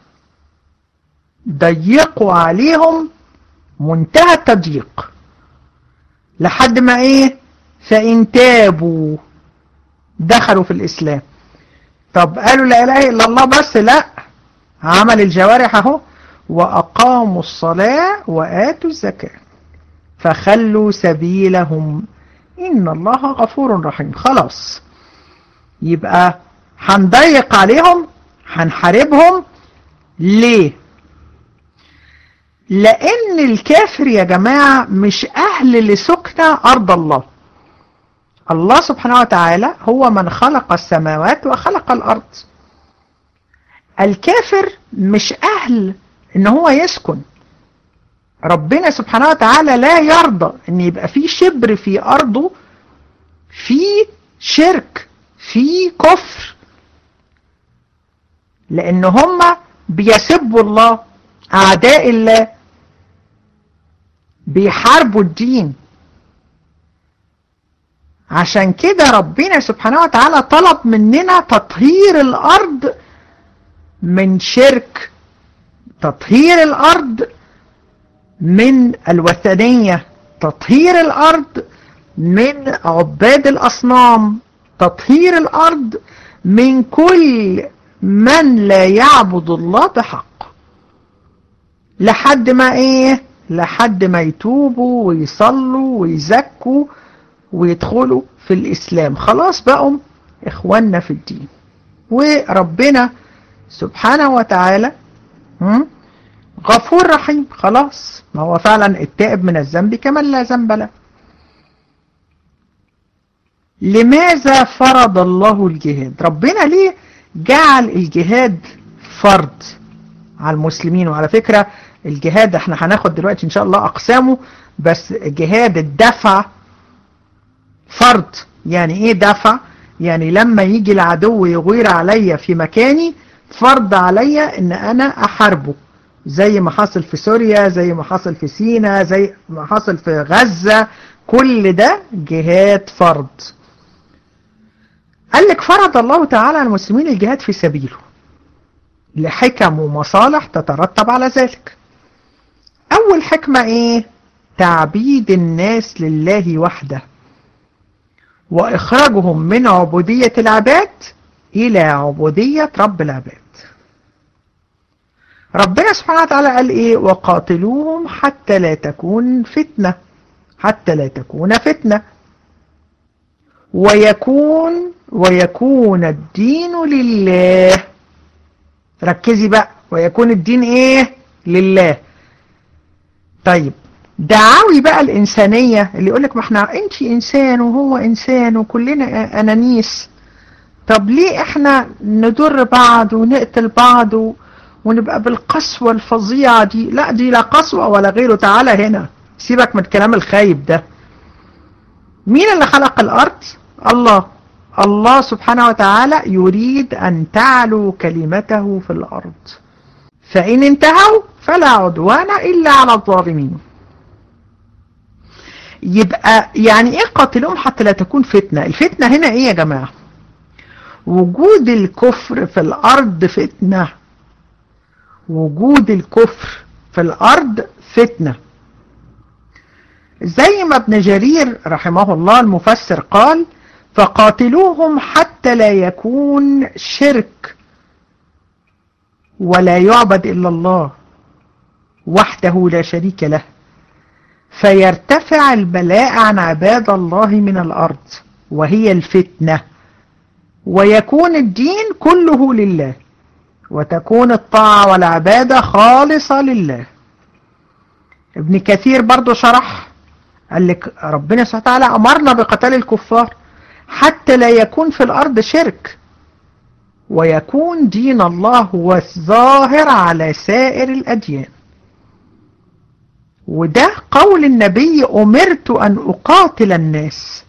ضيقوا عليهم منتهى التضييق لحد ما ايه فإن تابوا دخلوا في الإسلام طب قالوا لا إله إلا الله بس لا عمل الجوارح اهو وأقاموا الصلاة وآتوا الزكاة فخلوا سبيلهم إن الله غفور رحيم خلاص يبقى هنضيق عليهم هنحاربهم ليه لأن الكافر يا جماعة مش أهل لسكنة أرض الله الله سبحانه وتعالى هو من خلق السماوات وخلق الأرض الكافر مش أهل إن هو يسكن ربنا سبحانه وتعالى لا يرضى إن يبقى في شبر في أرضه في شرك في كفر لأن هم بيسبوا الله أعداء الله بيحاربوا الدين عشان كده ربنا سبحانه وتعالى طلب مننا تطهير الأرض من شرك تطهير الأرض من الوثنية تطهير الأرض من عباد الأصنام تطهير الأرض من كل من لا يعبد الله بحق لحد ما ايه لحد ما يتوبوا ويصلوا ويزكوا ويدخلوا في الإسلام خلاص بقوا إخواننا في الدين وربنا سبحانه وتعالى غفور رحيم خلاص ما هو فعلا التائب من الذنب كمن لا ذنب له لماذا فرض الله الجهاد ربنا ليه جعل الجهاد فرض على المسلمين وعلى فكرة الجهاد احنا هناخد دلوقتي ان شاء الله اقسامه بس جهاد الدفع فرض يعني ايه دفع يعني لما يجي العدو يغير عليا في مكاني فرض عليا ان انا احاربه زي ما حصل في سوريا زي ما حصل في سينا زي ما حصل في غزة كل ده جهاد فرض قال لك فرض الله تعالى على المسلمين الجهاد في سبيله لحكم ومصالح تترتب على ذلك أول حكمة إيه؟ تعبيد الناس لله وحده وإخراجهم من عبودية العباد إلى عبودية رب العباد ربنا سبحانه وتعالى قال إيه وقاتلوهم حتى لا تكون فتنة حتى لا تكون فتنة ويكون ويكون الدين لله ركزي بقى ويكون الدين ايه لله طيب دعاوي بقى الإنسانية اللي يقولك ما احنا انت إنسان وهو إنسان وكلنا أنانيس طب ليه احنا نضر بعض ونقتل بعض ونبقى بالقسوة الفظيعة دي لا دي لا قسوة ولا غيره تعالى هنا سيبك من الكلام الخايب ده مين اللي خلق الأرض الله الله سبحانه وتعالى يريد أن تعلو كلمته في الأرض فإن انتهوا فلا عدوان إلا على الظالمين يبقى يعني ايه قاتلهم حتى لا تكون فتنة الفتنة هنا ايه يا جماعة وجود الكفر في الأرض فتنة وجود الكفر في الأرض فتنة زي ما ابن جرير رحمه الله المفسر قال فقاتلوهم حتى لا يكون شرك ولا يعبد إلا الله وحده لا شريك له فيرتفع البلاء عن عباد الله من الأرض وهي الفتنة ويكون الدين كله لله وتكون الطاعة والعبادة خالصة لله ابن كثير برضو شرح قال لك ربنا سبحانه وتعالى أمرنا بقتال الكفار حتى لا يكون في الأرض شرك ويكون دين الله هو الظاهر على سائر الأديان وده قول النبي أمرت أن أقاتل الناس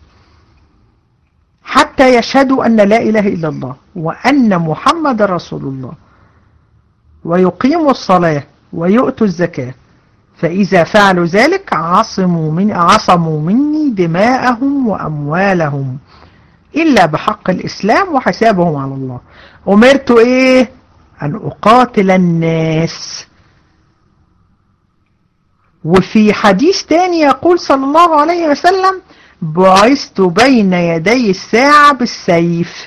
حتى يشهدوا أن لا إله إلا الله وأن محمد رسول الله ويقيموا الصلاة ويؤتوا الزكاة فإذا فعلوا ذلك عصموا, من عصموا مني دماءهم وأموالهم إلا بحق الإسلام وحسابهم على الله أمرت إيه أن أقاتل الناس وفي حديث تاني يقول صلى الله عليه وسلم بعثت بين يدي الساعة بالسيف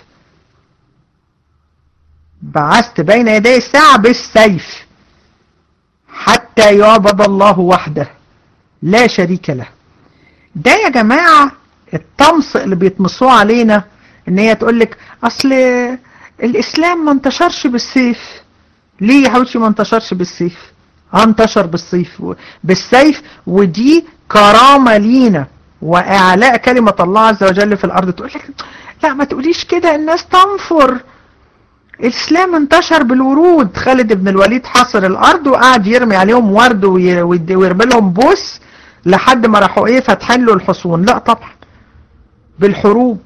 بعثت بين يدي الساعة بالسيف حتى يعبد الله وحده لا شريك له ده يا جماعة الطمس اللي بيطمسوه علينا ان هي تقول لك اصل الاسلام ما انتشرش بالسيف ليه يا حبيبتي ما انتشرش بالسيف انتشر بالسيف بالسيف ودي كرامة لينا واعلاء كلمة الله عز وجل في الارض تقول لك لا ما تقوليش كده الناس تنفر الاسلام انتشر بالورود خالد بن الوليد حاصر الارض وقعد يرمي عليهم ورد ويرمي لهم بوس لحد ما راحوا ايه فاتحين له الحصون لا طبعا بالحروب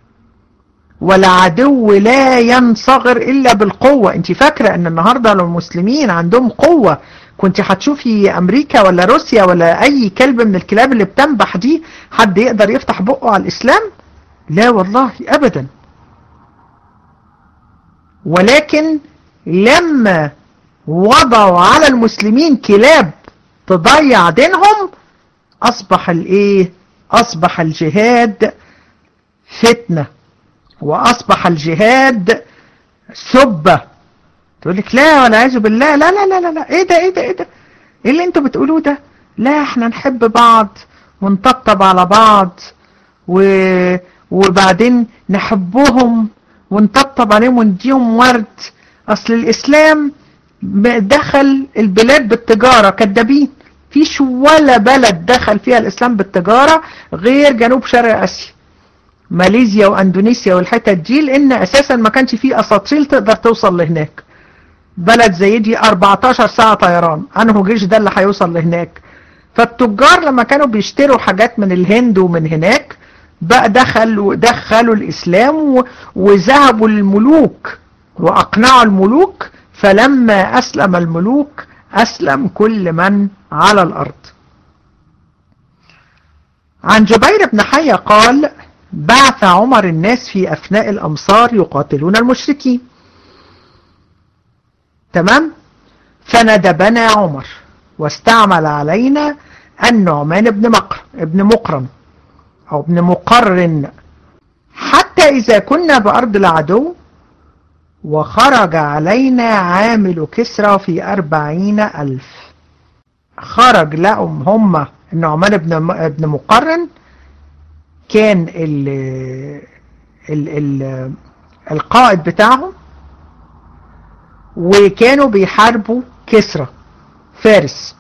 والعدو لا ينصغر الا بالقوة انت فاكرة ان النهاردة لو المسلمين عندهم قوة كنت هتشوفي امريكا ولا روسيا ولا اي كلب من الكلاب اللي بتنبح دي حد يقدر يفتح بقه على الاسلام لا والله ابدا ولكن لما وضعوا على المسلمين كلاب تضيع دينهم اصبح الايه اصبح الجهاد فتنة واصبح الجهاد سبة تقول لك لا والعياذ بالله لا لا لا لا لا ايه ده ايه ده ايه ده ايه اللي انتوا بتقولوه ده لا احنا نحب بعض ونطبطب على بعض و... وبعدين نحبهم ونطبطب عليهم ونديهم ورد اصل الاسلام دخل البلاد بالتجارة كدابين فيش ولا بلد دخل فيها الاسلام بالتجارة غير جنوب شرق اسيا ماليزيا واندونيسيا والحتت دي لان اساسا ما كانش فيه اساطيل تقدر توصل لهناك بلد زي دي 14 ساعة طيران انه جيش ده اللي هيوصل لهناك فالتجار لما كانوا بيشتروا حاجات من الهند ومن هناك بقى دخلوا دخلوا الاسلام وذهبوا الملوك واقنعوا الملوك فلما اسلم الملوك اسلم كل من على الارض عن جبير بن حية قال بعث عمر الناس في أفناء الأمصار يقاتلون المشركين تمام فندبنا عمر واستعمل علينا النعمان بن مقر ابن مقرن أو ابن مقرن حتى إذا كنا بأرض العدو وخرج علينا عامل كسرى في أربعين ألف خرج لهم هم النعمان بن ابن مقرن كان ال ال ال القائد بتاعهم وكانوا بيحاربوا كسرى فارس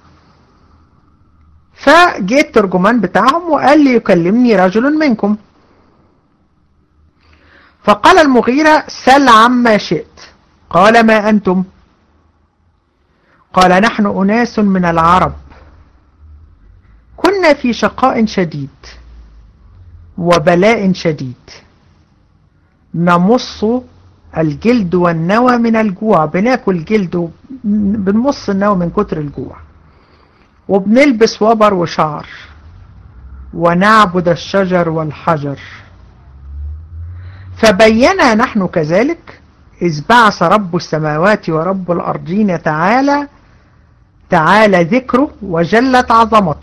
فجاء الترجمان بتاعهم وقال لي يكلمني رجل منكم فقال المغيرة سل عما شئت قال ما أنتم قال نحن أناس من العرب كنا في شقاء شديد وبلاء شديد نمص الجلد والنوى من الجوع بناكل جلد بنمص النوى من كتر الجوع وبنلبس وبر وشعر ونعبد الشجر والحجر فبينا نحن كذلك إذ بعث رب السماوات ورب الأرضين تعالى تعالى ذكره وجلت عظمته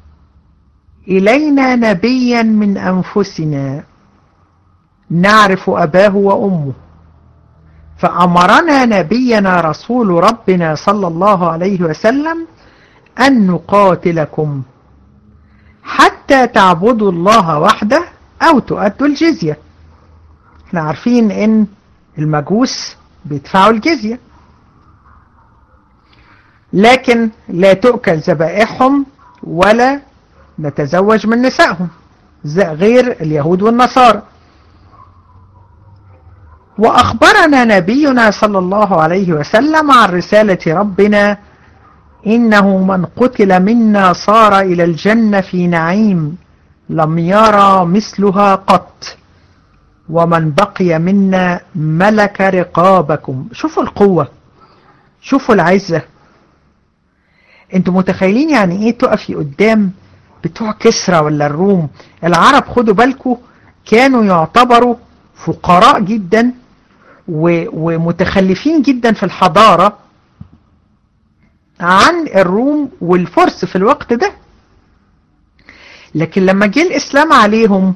إلينا نبيا من أنفسنا نعرف أباه وأمه فأمرنا نبينا رسول ربنا صلى الله عليه وسلم أن نقاتلكم حتى تعبدوا الله وحده أو تؤدوا الجزية احنا عارفين ان المجوس بيدفعوا الجزية لكن لا تؤكل ذبائحهم ولا نتزوج من نسائهم غير اليهود والنصارى وأخبرنا نبينا صلى الله عليه وسلم عن رسالة ربنا إنه من قتل منا صار إلى الجنة في نعيم لم يرى مثلها قط ومن بقي منا ملك رقابكم شوفوا القوة شوفوا العزة انتوا متخيلين يعني ايه تقفي قدام بتوع كسرى ولا الروم العرب خدوا بالكم كانوا يعتبروا فقراء جدا ومتخلفين جدا في الحضارة عن الروم والفرس في الوقت ده لكن لما جه الإسلام عليهم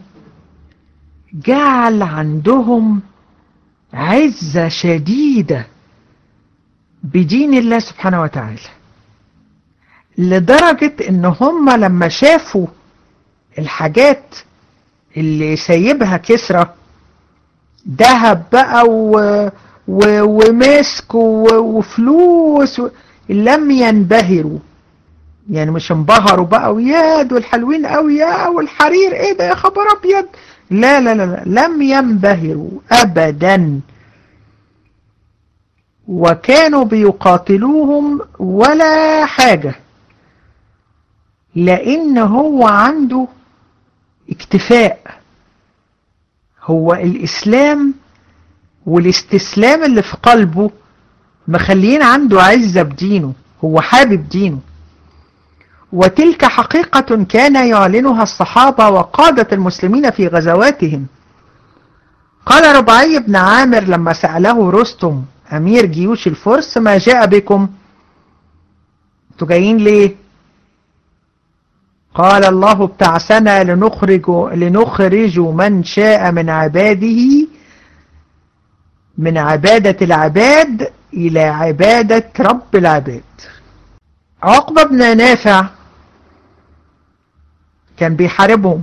جعل عندهم عزة شديدة بدين الله سبحانه وتعالى لدرجة ان هم لما شافوا الحاجات اللي سايبها كسرى ذهب بقى و... و... ومسك و... وفلوس و... لم ينبهروا يعني مش انبهروا بقى ويا دول حلوين قوي يا والحرير ايه ده يا خبر ابيض لا لا لا لا لم ينبهروا ابدا وكانوا بيقاتلوهم ولا حاجة لان هو عنده اكتفاء هو الاسلام والاستسلام اللي في قلبه مخلين عنده عزة بدينه هو حابب دينه وتلك حقيقة كان يعلنها الصحابة وقادة المسلمين في غزواتهم قال ربعي بن عامر لما سأله رستم أمير جيوش الفرس ما جاء بكم انتوا جايين ليه قال الله ابتعثنا لنخرج, لنخرج من شاء من عباده من عبادة العباد إلى عبادة رب العباد عقبة بن نافع كان بيحاربهم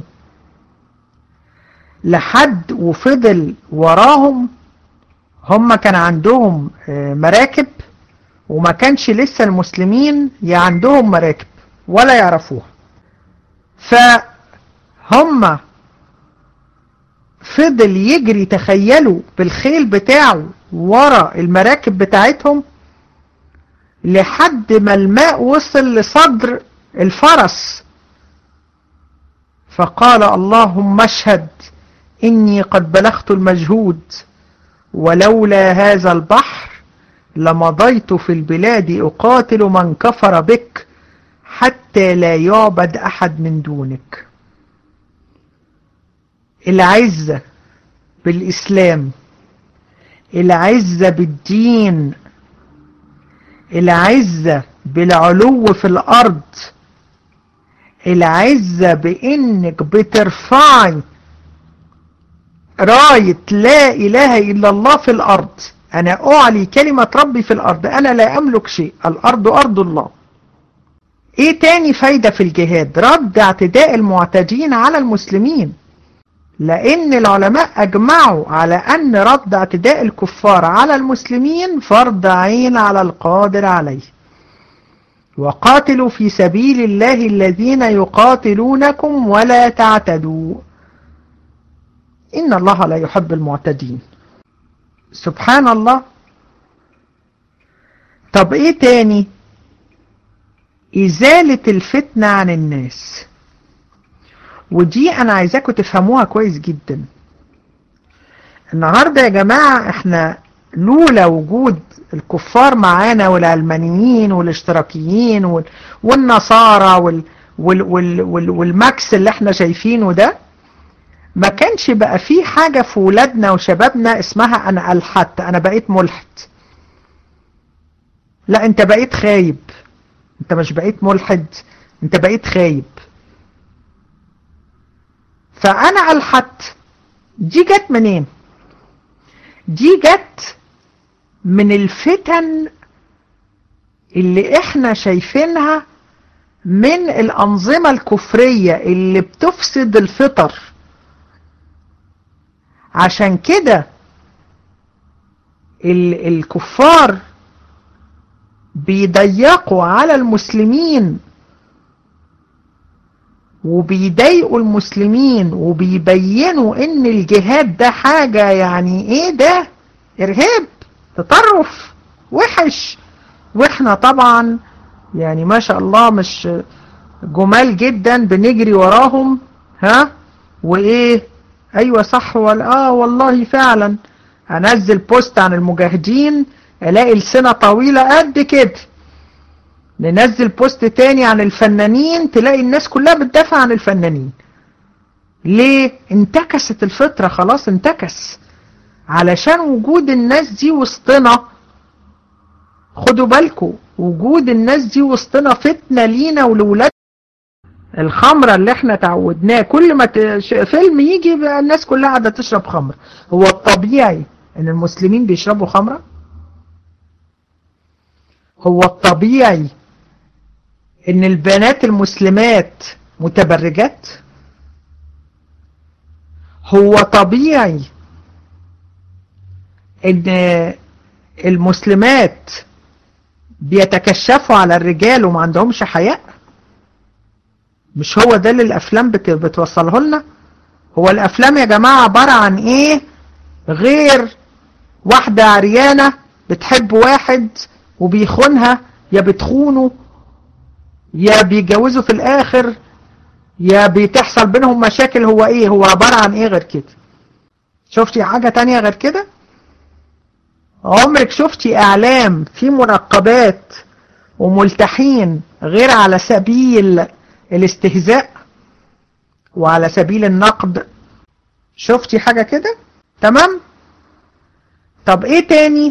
لحد وفضل وراهم هم كان عندهم مراكب وما كانش لسه المسلمين يا عندهم مراكب ولا يعرفوها فهم فضل يجري تخيلوا بالخيل بتاعه ورا المراكب بتاعتهم لحد ما الماء وصل لصدر الفرس فقال اللهم اشهد إني قد بلغت المجهود ولولا هذا البحر لمضيت في البلاد أقاتل من كفر بك حتى لا يعبد أحد من دونك العزة بالإسلام العزة بالدين العزة بالعلو في الأرض العزة بإنك بترفعي راية لا إله إلا الله في الأرض أنا أعلي كلمة ربي في الأرض أنا لا أملك شيء الأرض أرض الله إيه تاني فايدة في الجهاد رد اعتداء المعتدين على المسلمين لأن العلماء أجمعوا على أن رد اعتداء الكفار على المسلمين فرض عين على القادر عليه وقاتلوا في سبيل الله الذين يقاتلونكم ولا تعتدوا إن الله لا يحب المعتدين سبحان الله طب إيه تاني إزالة الفتنة عن الناس ودي أنا عايزاكم تفهموها كويس جدا النهاردة يا جماعة احنا لولا وجود الكفار معانا والعلمانيين والاشتراكيين والنصارى وال وال وال وال والماكس اللي احنا شايفينه ده ما كانش بقى في حاجة في ولادنا وشبابنا اسمها انا الحدت انا بقيت ملحد لا انت بقيت خايب انت مش بقيت ملحد انت بقيت خايب فانا الحدت دي جت منين دي جت من الفتن اللي احنا شايفينها من الأنظمة الكفرية اللي بتفسد الفطر عشان كده الكفار بيضيقوا على المسلمين وبيضايقوا المسلمين وبيبينوا ان الجهاد ده حاجة يعني ايه ده ارهاب تطرف وحش واحنا طبعا يعني ما شاء الله مش جمال جدا بنجري وراهم ها وايه ايوه صح ولا اه والله فعلا انزل بوست عن المجاهدين الاقي السنة طويلة قد كده ننزل بوست تاني عن الفنانين تلاقي الناس كلها بتدافع عن الفنانين ليه انتكست الفطرة خلاص انتكس علشان وجود الناس دي وسطنا خدوا بالكم وجود الناس دي وسطنا فتنة لينا ولولاد الخمرة اللي احنا تعودناه كل ما فيلم يجي بقى الناس كلها قاعدة تشرب خمر هو الطبيعي ان المسلمين بيشربوا خمرة هو الطبيعي ان البنات المسلمات متبرجات هو طبيعي ان المسلمات بيتكشفوا على الرجال وما عندهمش حياء مش هو ده اللي الافلام بت... بتوصله لنا هو الافلام يا جماعة عبارة عن ايه غير واحدة عريانة بتحب واحد وبيخونها يا بتخونه يا بيتجوزوا في الاخر يا بتحصل بينهم مشاكل هو ايه هو عبارة عن ايه غير كده شفتي حاجة تانية غير كده عمرك شفتي اعلام في منقبات وملتحين غير على سبيل الاستهزاء وعلى سبيل النقد شفتي حاجة كده تمام طب ايه تاني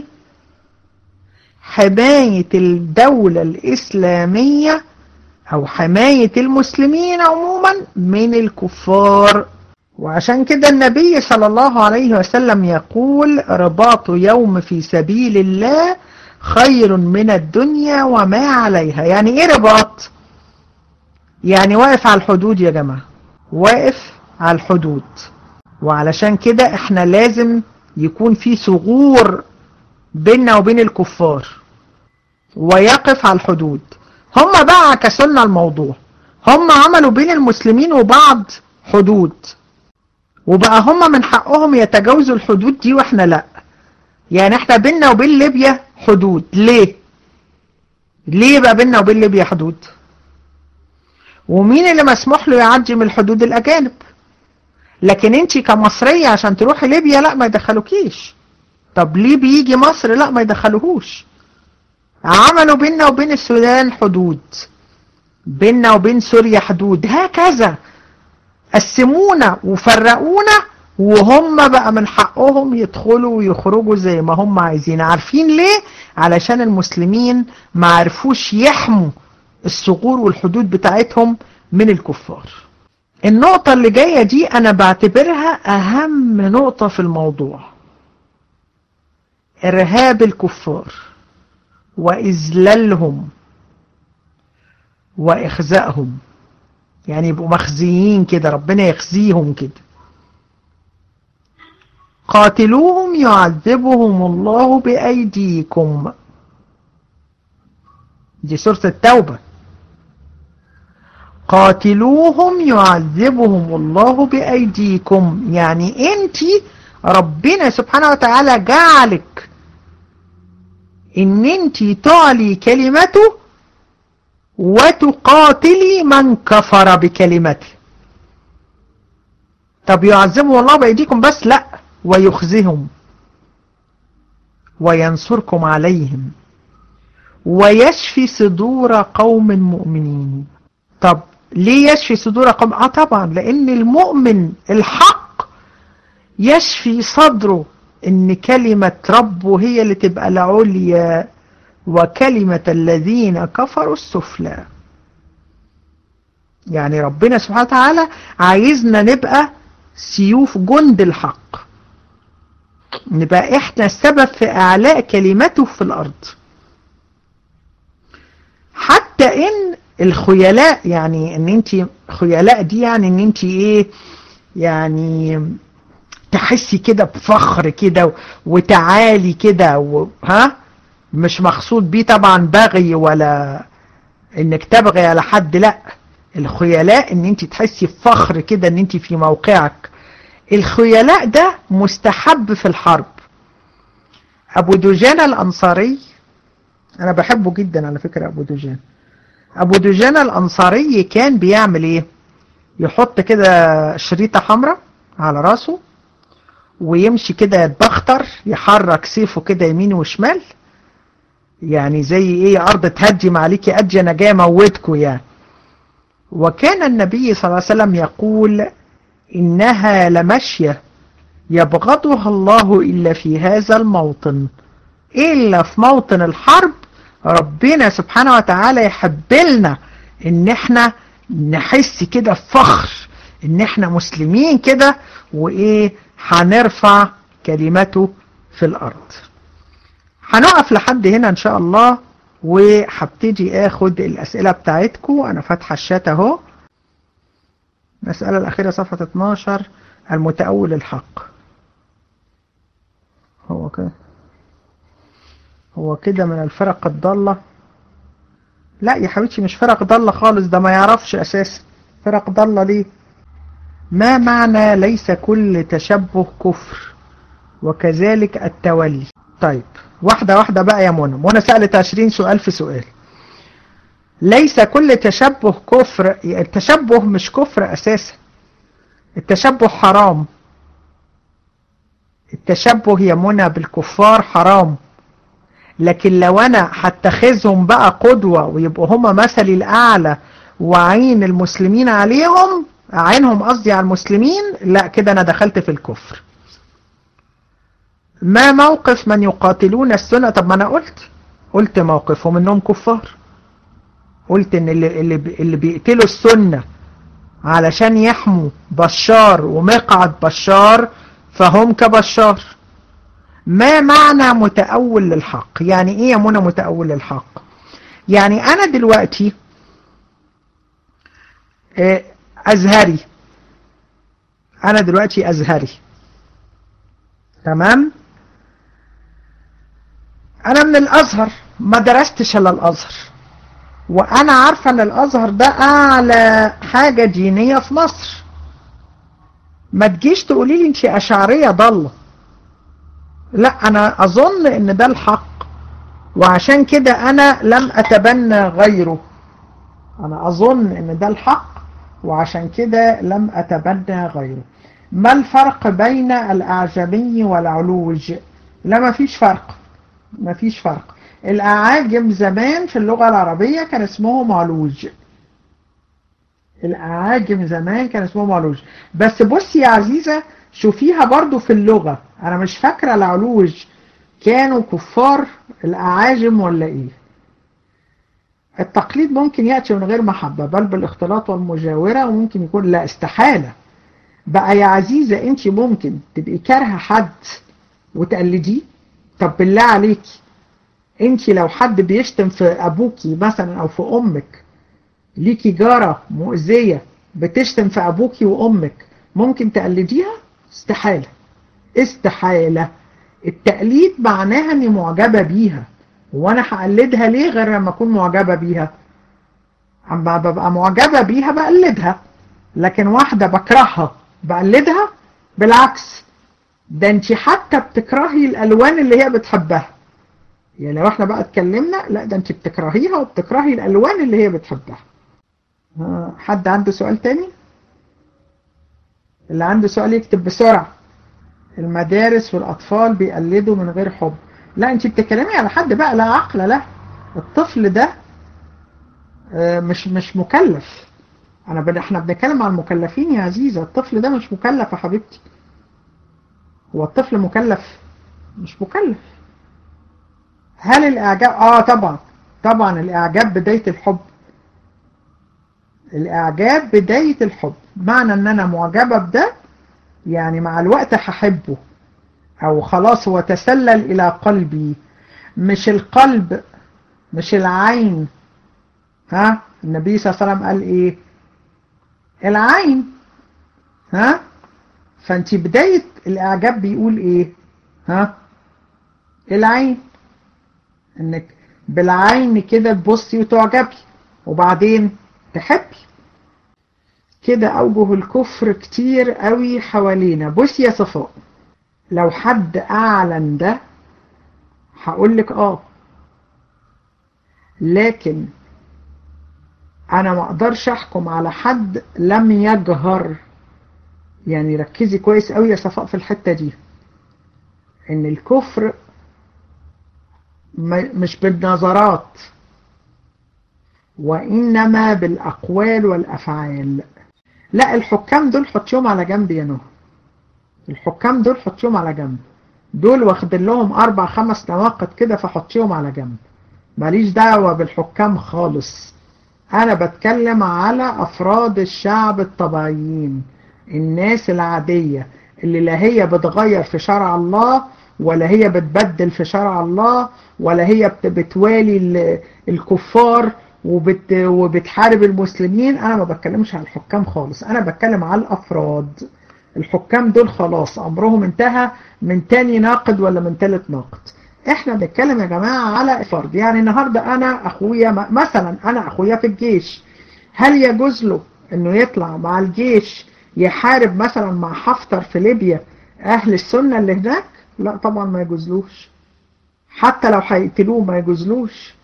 حماية الدولة الإسلامية أو حماية المسلمين عموما من الكفار وعشان كده النبي صلى الله عليه وسلم يقول رباط يوم في سبيل الله خير من الدنيا وما عليها يعني ايه رباط يعني واقف على الحدود يا جماعة واقف على الحدود وعلشان كده احنا لازم يكون في ثغور بيننا وبين الكفار ويقف على الحدود هم بقى عكسوا لنا الموضوع هم عملوا بين المسلمين وبعض حدود وبقى هم من حقهم يتجاوزوا الحدود دي واحنا لا يعني احنا بيننا وبين ليبيا حدود ليه ليه بقى بيننا وبين ليبيا حدود ومين اللي مسموح له يعدي من الحدود الاجانب لكن انت كمصرية عشان تروحي ليبيا لا ما يدخلوكيش طب ليه بيجي مصر لا ما يدخلوهوش عملوا بيننا وبين السودان حدود بيننا وبين سوريا حدود هكذا قسمونا وفرقونا وهم بقى من حقهم يدخلوا ويخرجوا زي ما هم عايزين عارفين ليه علشان المسلمين ما عرفوش يحموا الثغور والحدود بتاعتهم من الكفار النقطة اللي جاية دي أنا بعتبرها أهم نقطة في الموضوع إرهاب الكفار وإذلالهم وإخزائهم يعني يبقوا مخزيين كده ربنا يخزيهم كده قاتلوهم يعذبهم الله بأيديكم دي سورة التوبة قاتلوهم يعذبهم الله بأيديكم يعني انت ربنا سبحانه وتعالى جعلك ان انت تعلي كلمته وتقاتلي من كفر بكلمته طب يعذبهم الله بأيديكم بس لا ويخزهم وينصركم عليهم ويشفي صدور قوم مؤمنين طب ليه يشفي صدور قوم اه طبعا لان المؤمن الحق يشفي صدره ان كلمة ربه هي اللي تبقى العليا وكلمة الذين كفروا السفلى يعني ربنا سبحانه وتعالى عايزنا نبقى سيوف جند الحق نبقى احنا السبب في اعلاء كلمته في الارض حتى ان الخيلاء يعني ان انت خيلاء دي يعني ان انت ايه يعني تحسي كده بفخر كده وتعالي كده ها مش مقصود بيه طبعا بغي ولا انك تبغي على حد لا الخيلاء ان انت تحسي بفخر كده ان انت في موقعك الخيلاء ده مستحب في الحرب ابو دجان الانصاري انا بحبه جدا على فكرة ابو دجان ابو دجان الانصاري كان بيعمل ايه يحط كده شريطة حمراء على راسه ويمشي كده يتبختر يحرك سيفه كده يمين وشمال يعني زي ايه ارض تهجم عليكي ادي انا جاي اموتكم يعني وكان النبي صلى الله عليه وسلم يقول انها لمشية يبغضها الله الا في هذا الموطن الا في موطن الحرب ربنا سبحانه وتعالى يحب لنا ان احنا نحس كده فخر ان احنا مسلمين كده وايه هنرفع كلمته في الارض هنقف لحد هنا ان شاء الله وهبتدي اخد الاسئله بتاعتكم انا فاتحه الشات اهو المساله الاخيره صفحه 12 المتاول الحق هو كده هو كده من الفرق الضالة لا يا حبيبتي مش فرق ضالة خالص ده ما يعرفش اساسا فرق ضالة ليه ما معنى ليس كل تشبه كفر وكذلك التولي طيب واحدة واحدة بقى يا منى منى سألت عشرين سؤال في سؤال ليس كل تشبه كفر التشبه مش كفر اساسا التشبه حرام التشبه يا منى بالكفار حرام لكن لو انا هتخذهم بقى قدوة ويبقوا هما مثلي الاعلى وعين المسلمين عليهم عينهم قصدي على المسلمين لا كده انا دخلت في الكفر ما موقف من يقاتلون السنة طب ما انا قلت قلت موقفهم انهم كفار قلت ان اللي, اللي, اللي بيقتلوا السنة علشان يحموا بشار ومقعد بشار فهم كبشار ما معنى متأول للحق يعني ايه يا منى متأول للحق يعني انا دلوقتي ازهري انا دلوقتي ازهري تمام انا من الازهر ما درستش الا الازهر وانا عارفه ان الازهر ده اعلى حاجه دينيه في مصر ما تجيش تقولي لي انت اشعريه ضاله لا انا اظن ان ده الحق وعشان كده انا لم اتبنى غيره انا اظن ان ده الحق وعشان كده لم اتبنى غيره ما الفرق بين الاعجمي والعلوج لا ما فيش فرق ما فيش فرق الاعاجم زمان في اللغة العربية كان اسمهم علوج الأعاجم زمان كان اسمهم علوج بس بصي يا عزيزة شوفيها برضو في اللغة أنا مش فاكرة العلوج كانوا كفار الأعاجم ولا إيه التقليد ممكن يأتي من غير محبة بل بالاختلاط والمجاورة وممكن يكون لا استحالة بقى يا عزيزة انت ممكن تبقي كارهة حد وتقلديه طب بالله عليكي انت لو حد بيشتم في ابوكي مثلا او في امك ليكي جارة مؤذية بتشتم في ابوكي وامك ممكن تقلديها استحالة استحالة التقليد معناها اني معجبة بيها وانا هقلدها ليه غير لما اكون معجبة بيها اما ببقى معجبة بيها بقلدها لكن واحدة بكرهها بقلدها بالعكس ده انت حتى بتكرهي الالوان اللي هي بتحبها يعني لو احنا بقى اتكلمنا لا ده انت بتكرهيها وبتكرهي الالوان اللي هي بتحبها حد عنده سؤال تاني اللي عنده سؤال يكتب بسرعة المدارس والاطفال بيقلدوا من غير حب لا انت بتتكلمي على حد بقى لا عقل له الطفل ده مش مش مكلف انا بن... احنا بنتكلم على المكلفين يا عزيزة الطفل ده مش مكلف يا حبيبتي هو الطفل مكلف مش مكلف هل الاعجاب اه طبعا طبعا الاعجاب بداية الحب الاعجاب بداية الحب معنى ان انا معجبة بده يعني مع الوقت هحبه او خلاص هو تسلل الى قلبي مش القلب مش العين ها النبي صلى الله عليه وسلم قال ايه العين ها فانت بداية الاعجاب بيقول ايه ها العين انك بالعين كده تبصي وتعجبي وبعدين تحبي كده اوجه الكفر كتير قوي حوالينا بصي يا صفاء لو حد اعلن ده هقول لك اه لكن انا ما اقدرش احكم على حد لم يجهر يعني ركزي كويس قوي يا صفاء في الحتة دي ان الكفر مش بالنظرات وانما بالاقوال والافعال لا الحكام دول حطيهم على جنب يا نهى الحكام دول حطيهم على جنب دول واخد لهم اربع خمس نواقد كده فحطيهم على جنب ماليش دعوة بالحكام خالص انا بتكلم على افراد الشعب الطبيعيين الناس العادية اللي لا هي بتغير في شرع الله ولا هي بتبدل في شرع الله ولا هي بتوالي الكفار وبت وبتحارب المسلمين انا ما بتكلمش على الحكام خالص انا بتكلم على الافراد الحكام دول خلاص امرهم انتهى من تاني ناقد ولا من تالت ناقد احنا بنتكلم يا جماعة على فرد يعني النهاردة انا اخويا مثلا انا اخويا في الجيش هل يجوز له انه يطلع مع الجيش يحارب مثلا مع حفتر في ليبيا اهل السنة اللي هناك لا طبعا ما يجوزلوش حتى لو هيقتلوه ما يجوزلوش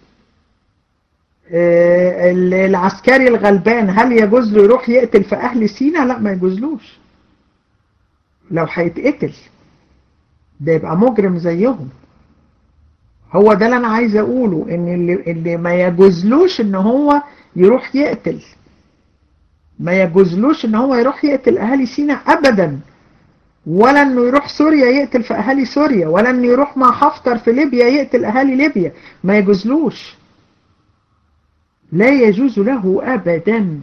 العسكري الغلبان هل يجوز له يروح يقتل في اهل سينا لا ما يجوزلوش لو هيتقتل ده يبقى مجرم زيهم هو ده اللي انا عايز اقوله ان اللي, اللي ما يجوزلوش ان هو يروح يقتل ما يجوزلوش ان هو يروح يقتل اهالي سينا ابدا ولا انه يروح سوريا يقتل في اهالي سوريا ولا انه يروح مع حفتر في ليبيا يقتل اهالي ليبيا ما يجوزلوش لا يجوز له ابدا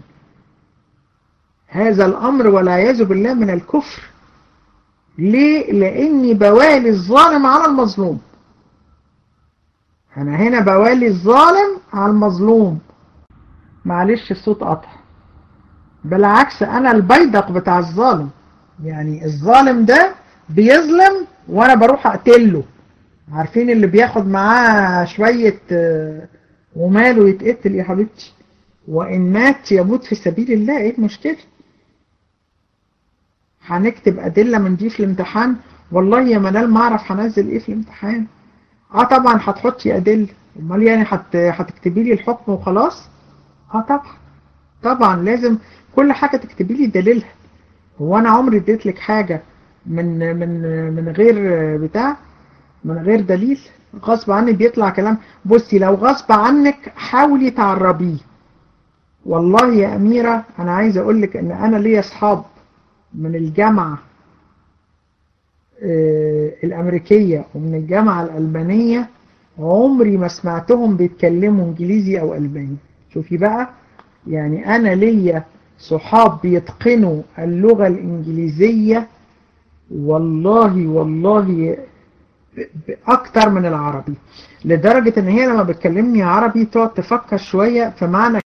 هذا الامر والعياذ بالله من الكفر ليه لاني بوالي الظالم على المظلوم انا هنا بوالي الظالم على المظلوم معلش الصوت قطع بالعكس انا البيدق بتاع الظالم يعني الظالم ده بيظلم وانا بروح اقتله عارفين اللي بياخد معاه شوية وماله يتقتل يا حبيبتي وان مات يموت في سبيل الله ايه المشكلة هنكتب ادلة من دي في الامتحان والله يا منال ما اعرف هنزل ايه في الامتحان اه طبعا هتحطي ادلة امال يعني هتكتبي لي الحكم وخلاص اه طبعا طبعا لازم كل حاجة تكتبي لي دليلها هو انا عمري اديت لك حاجة من من من غير بتاع من غير دليل غصب عني بيطلع كلام بصي لو غصب عنك حاولي تعربيه والله يا أميرة أنا عايز أقول لك إن أنا ليا أصحاب من الجامعة أنا عايز أقول لك إن أنا ليا أصحاب من الجامعة آه، الأمريكية ومن الجامعة الألبانية عمري ما سمعتهم بيتكلموا إنجليزي أو ألباني شوفي بقى يعني أنا ليا صحاب بيتقنوا اللغة الإنجليزية والله والله أكتر من العربي لدرجة إن هي لما بتكلمني عربي تقعد تفكر شوية في معنى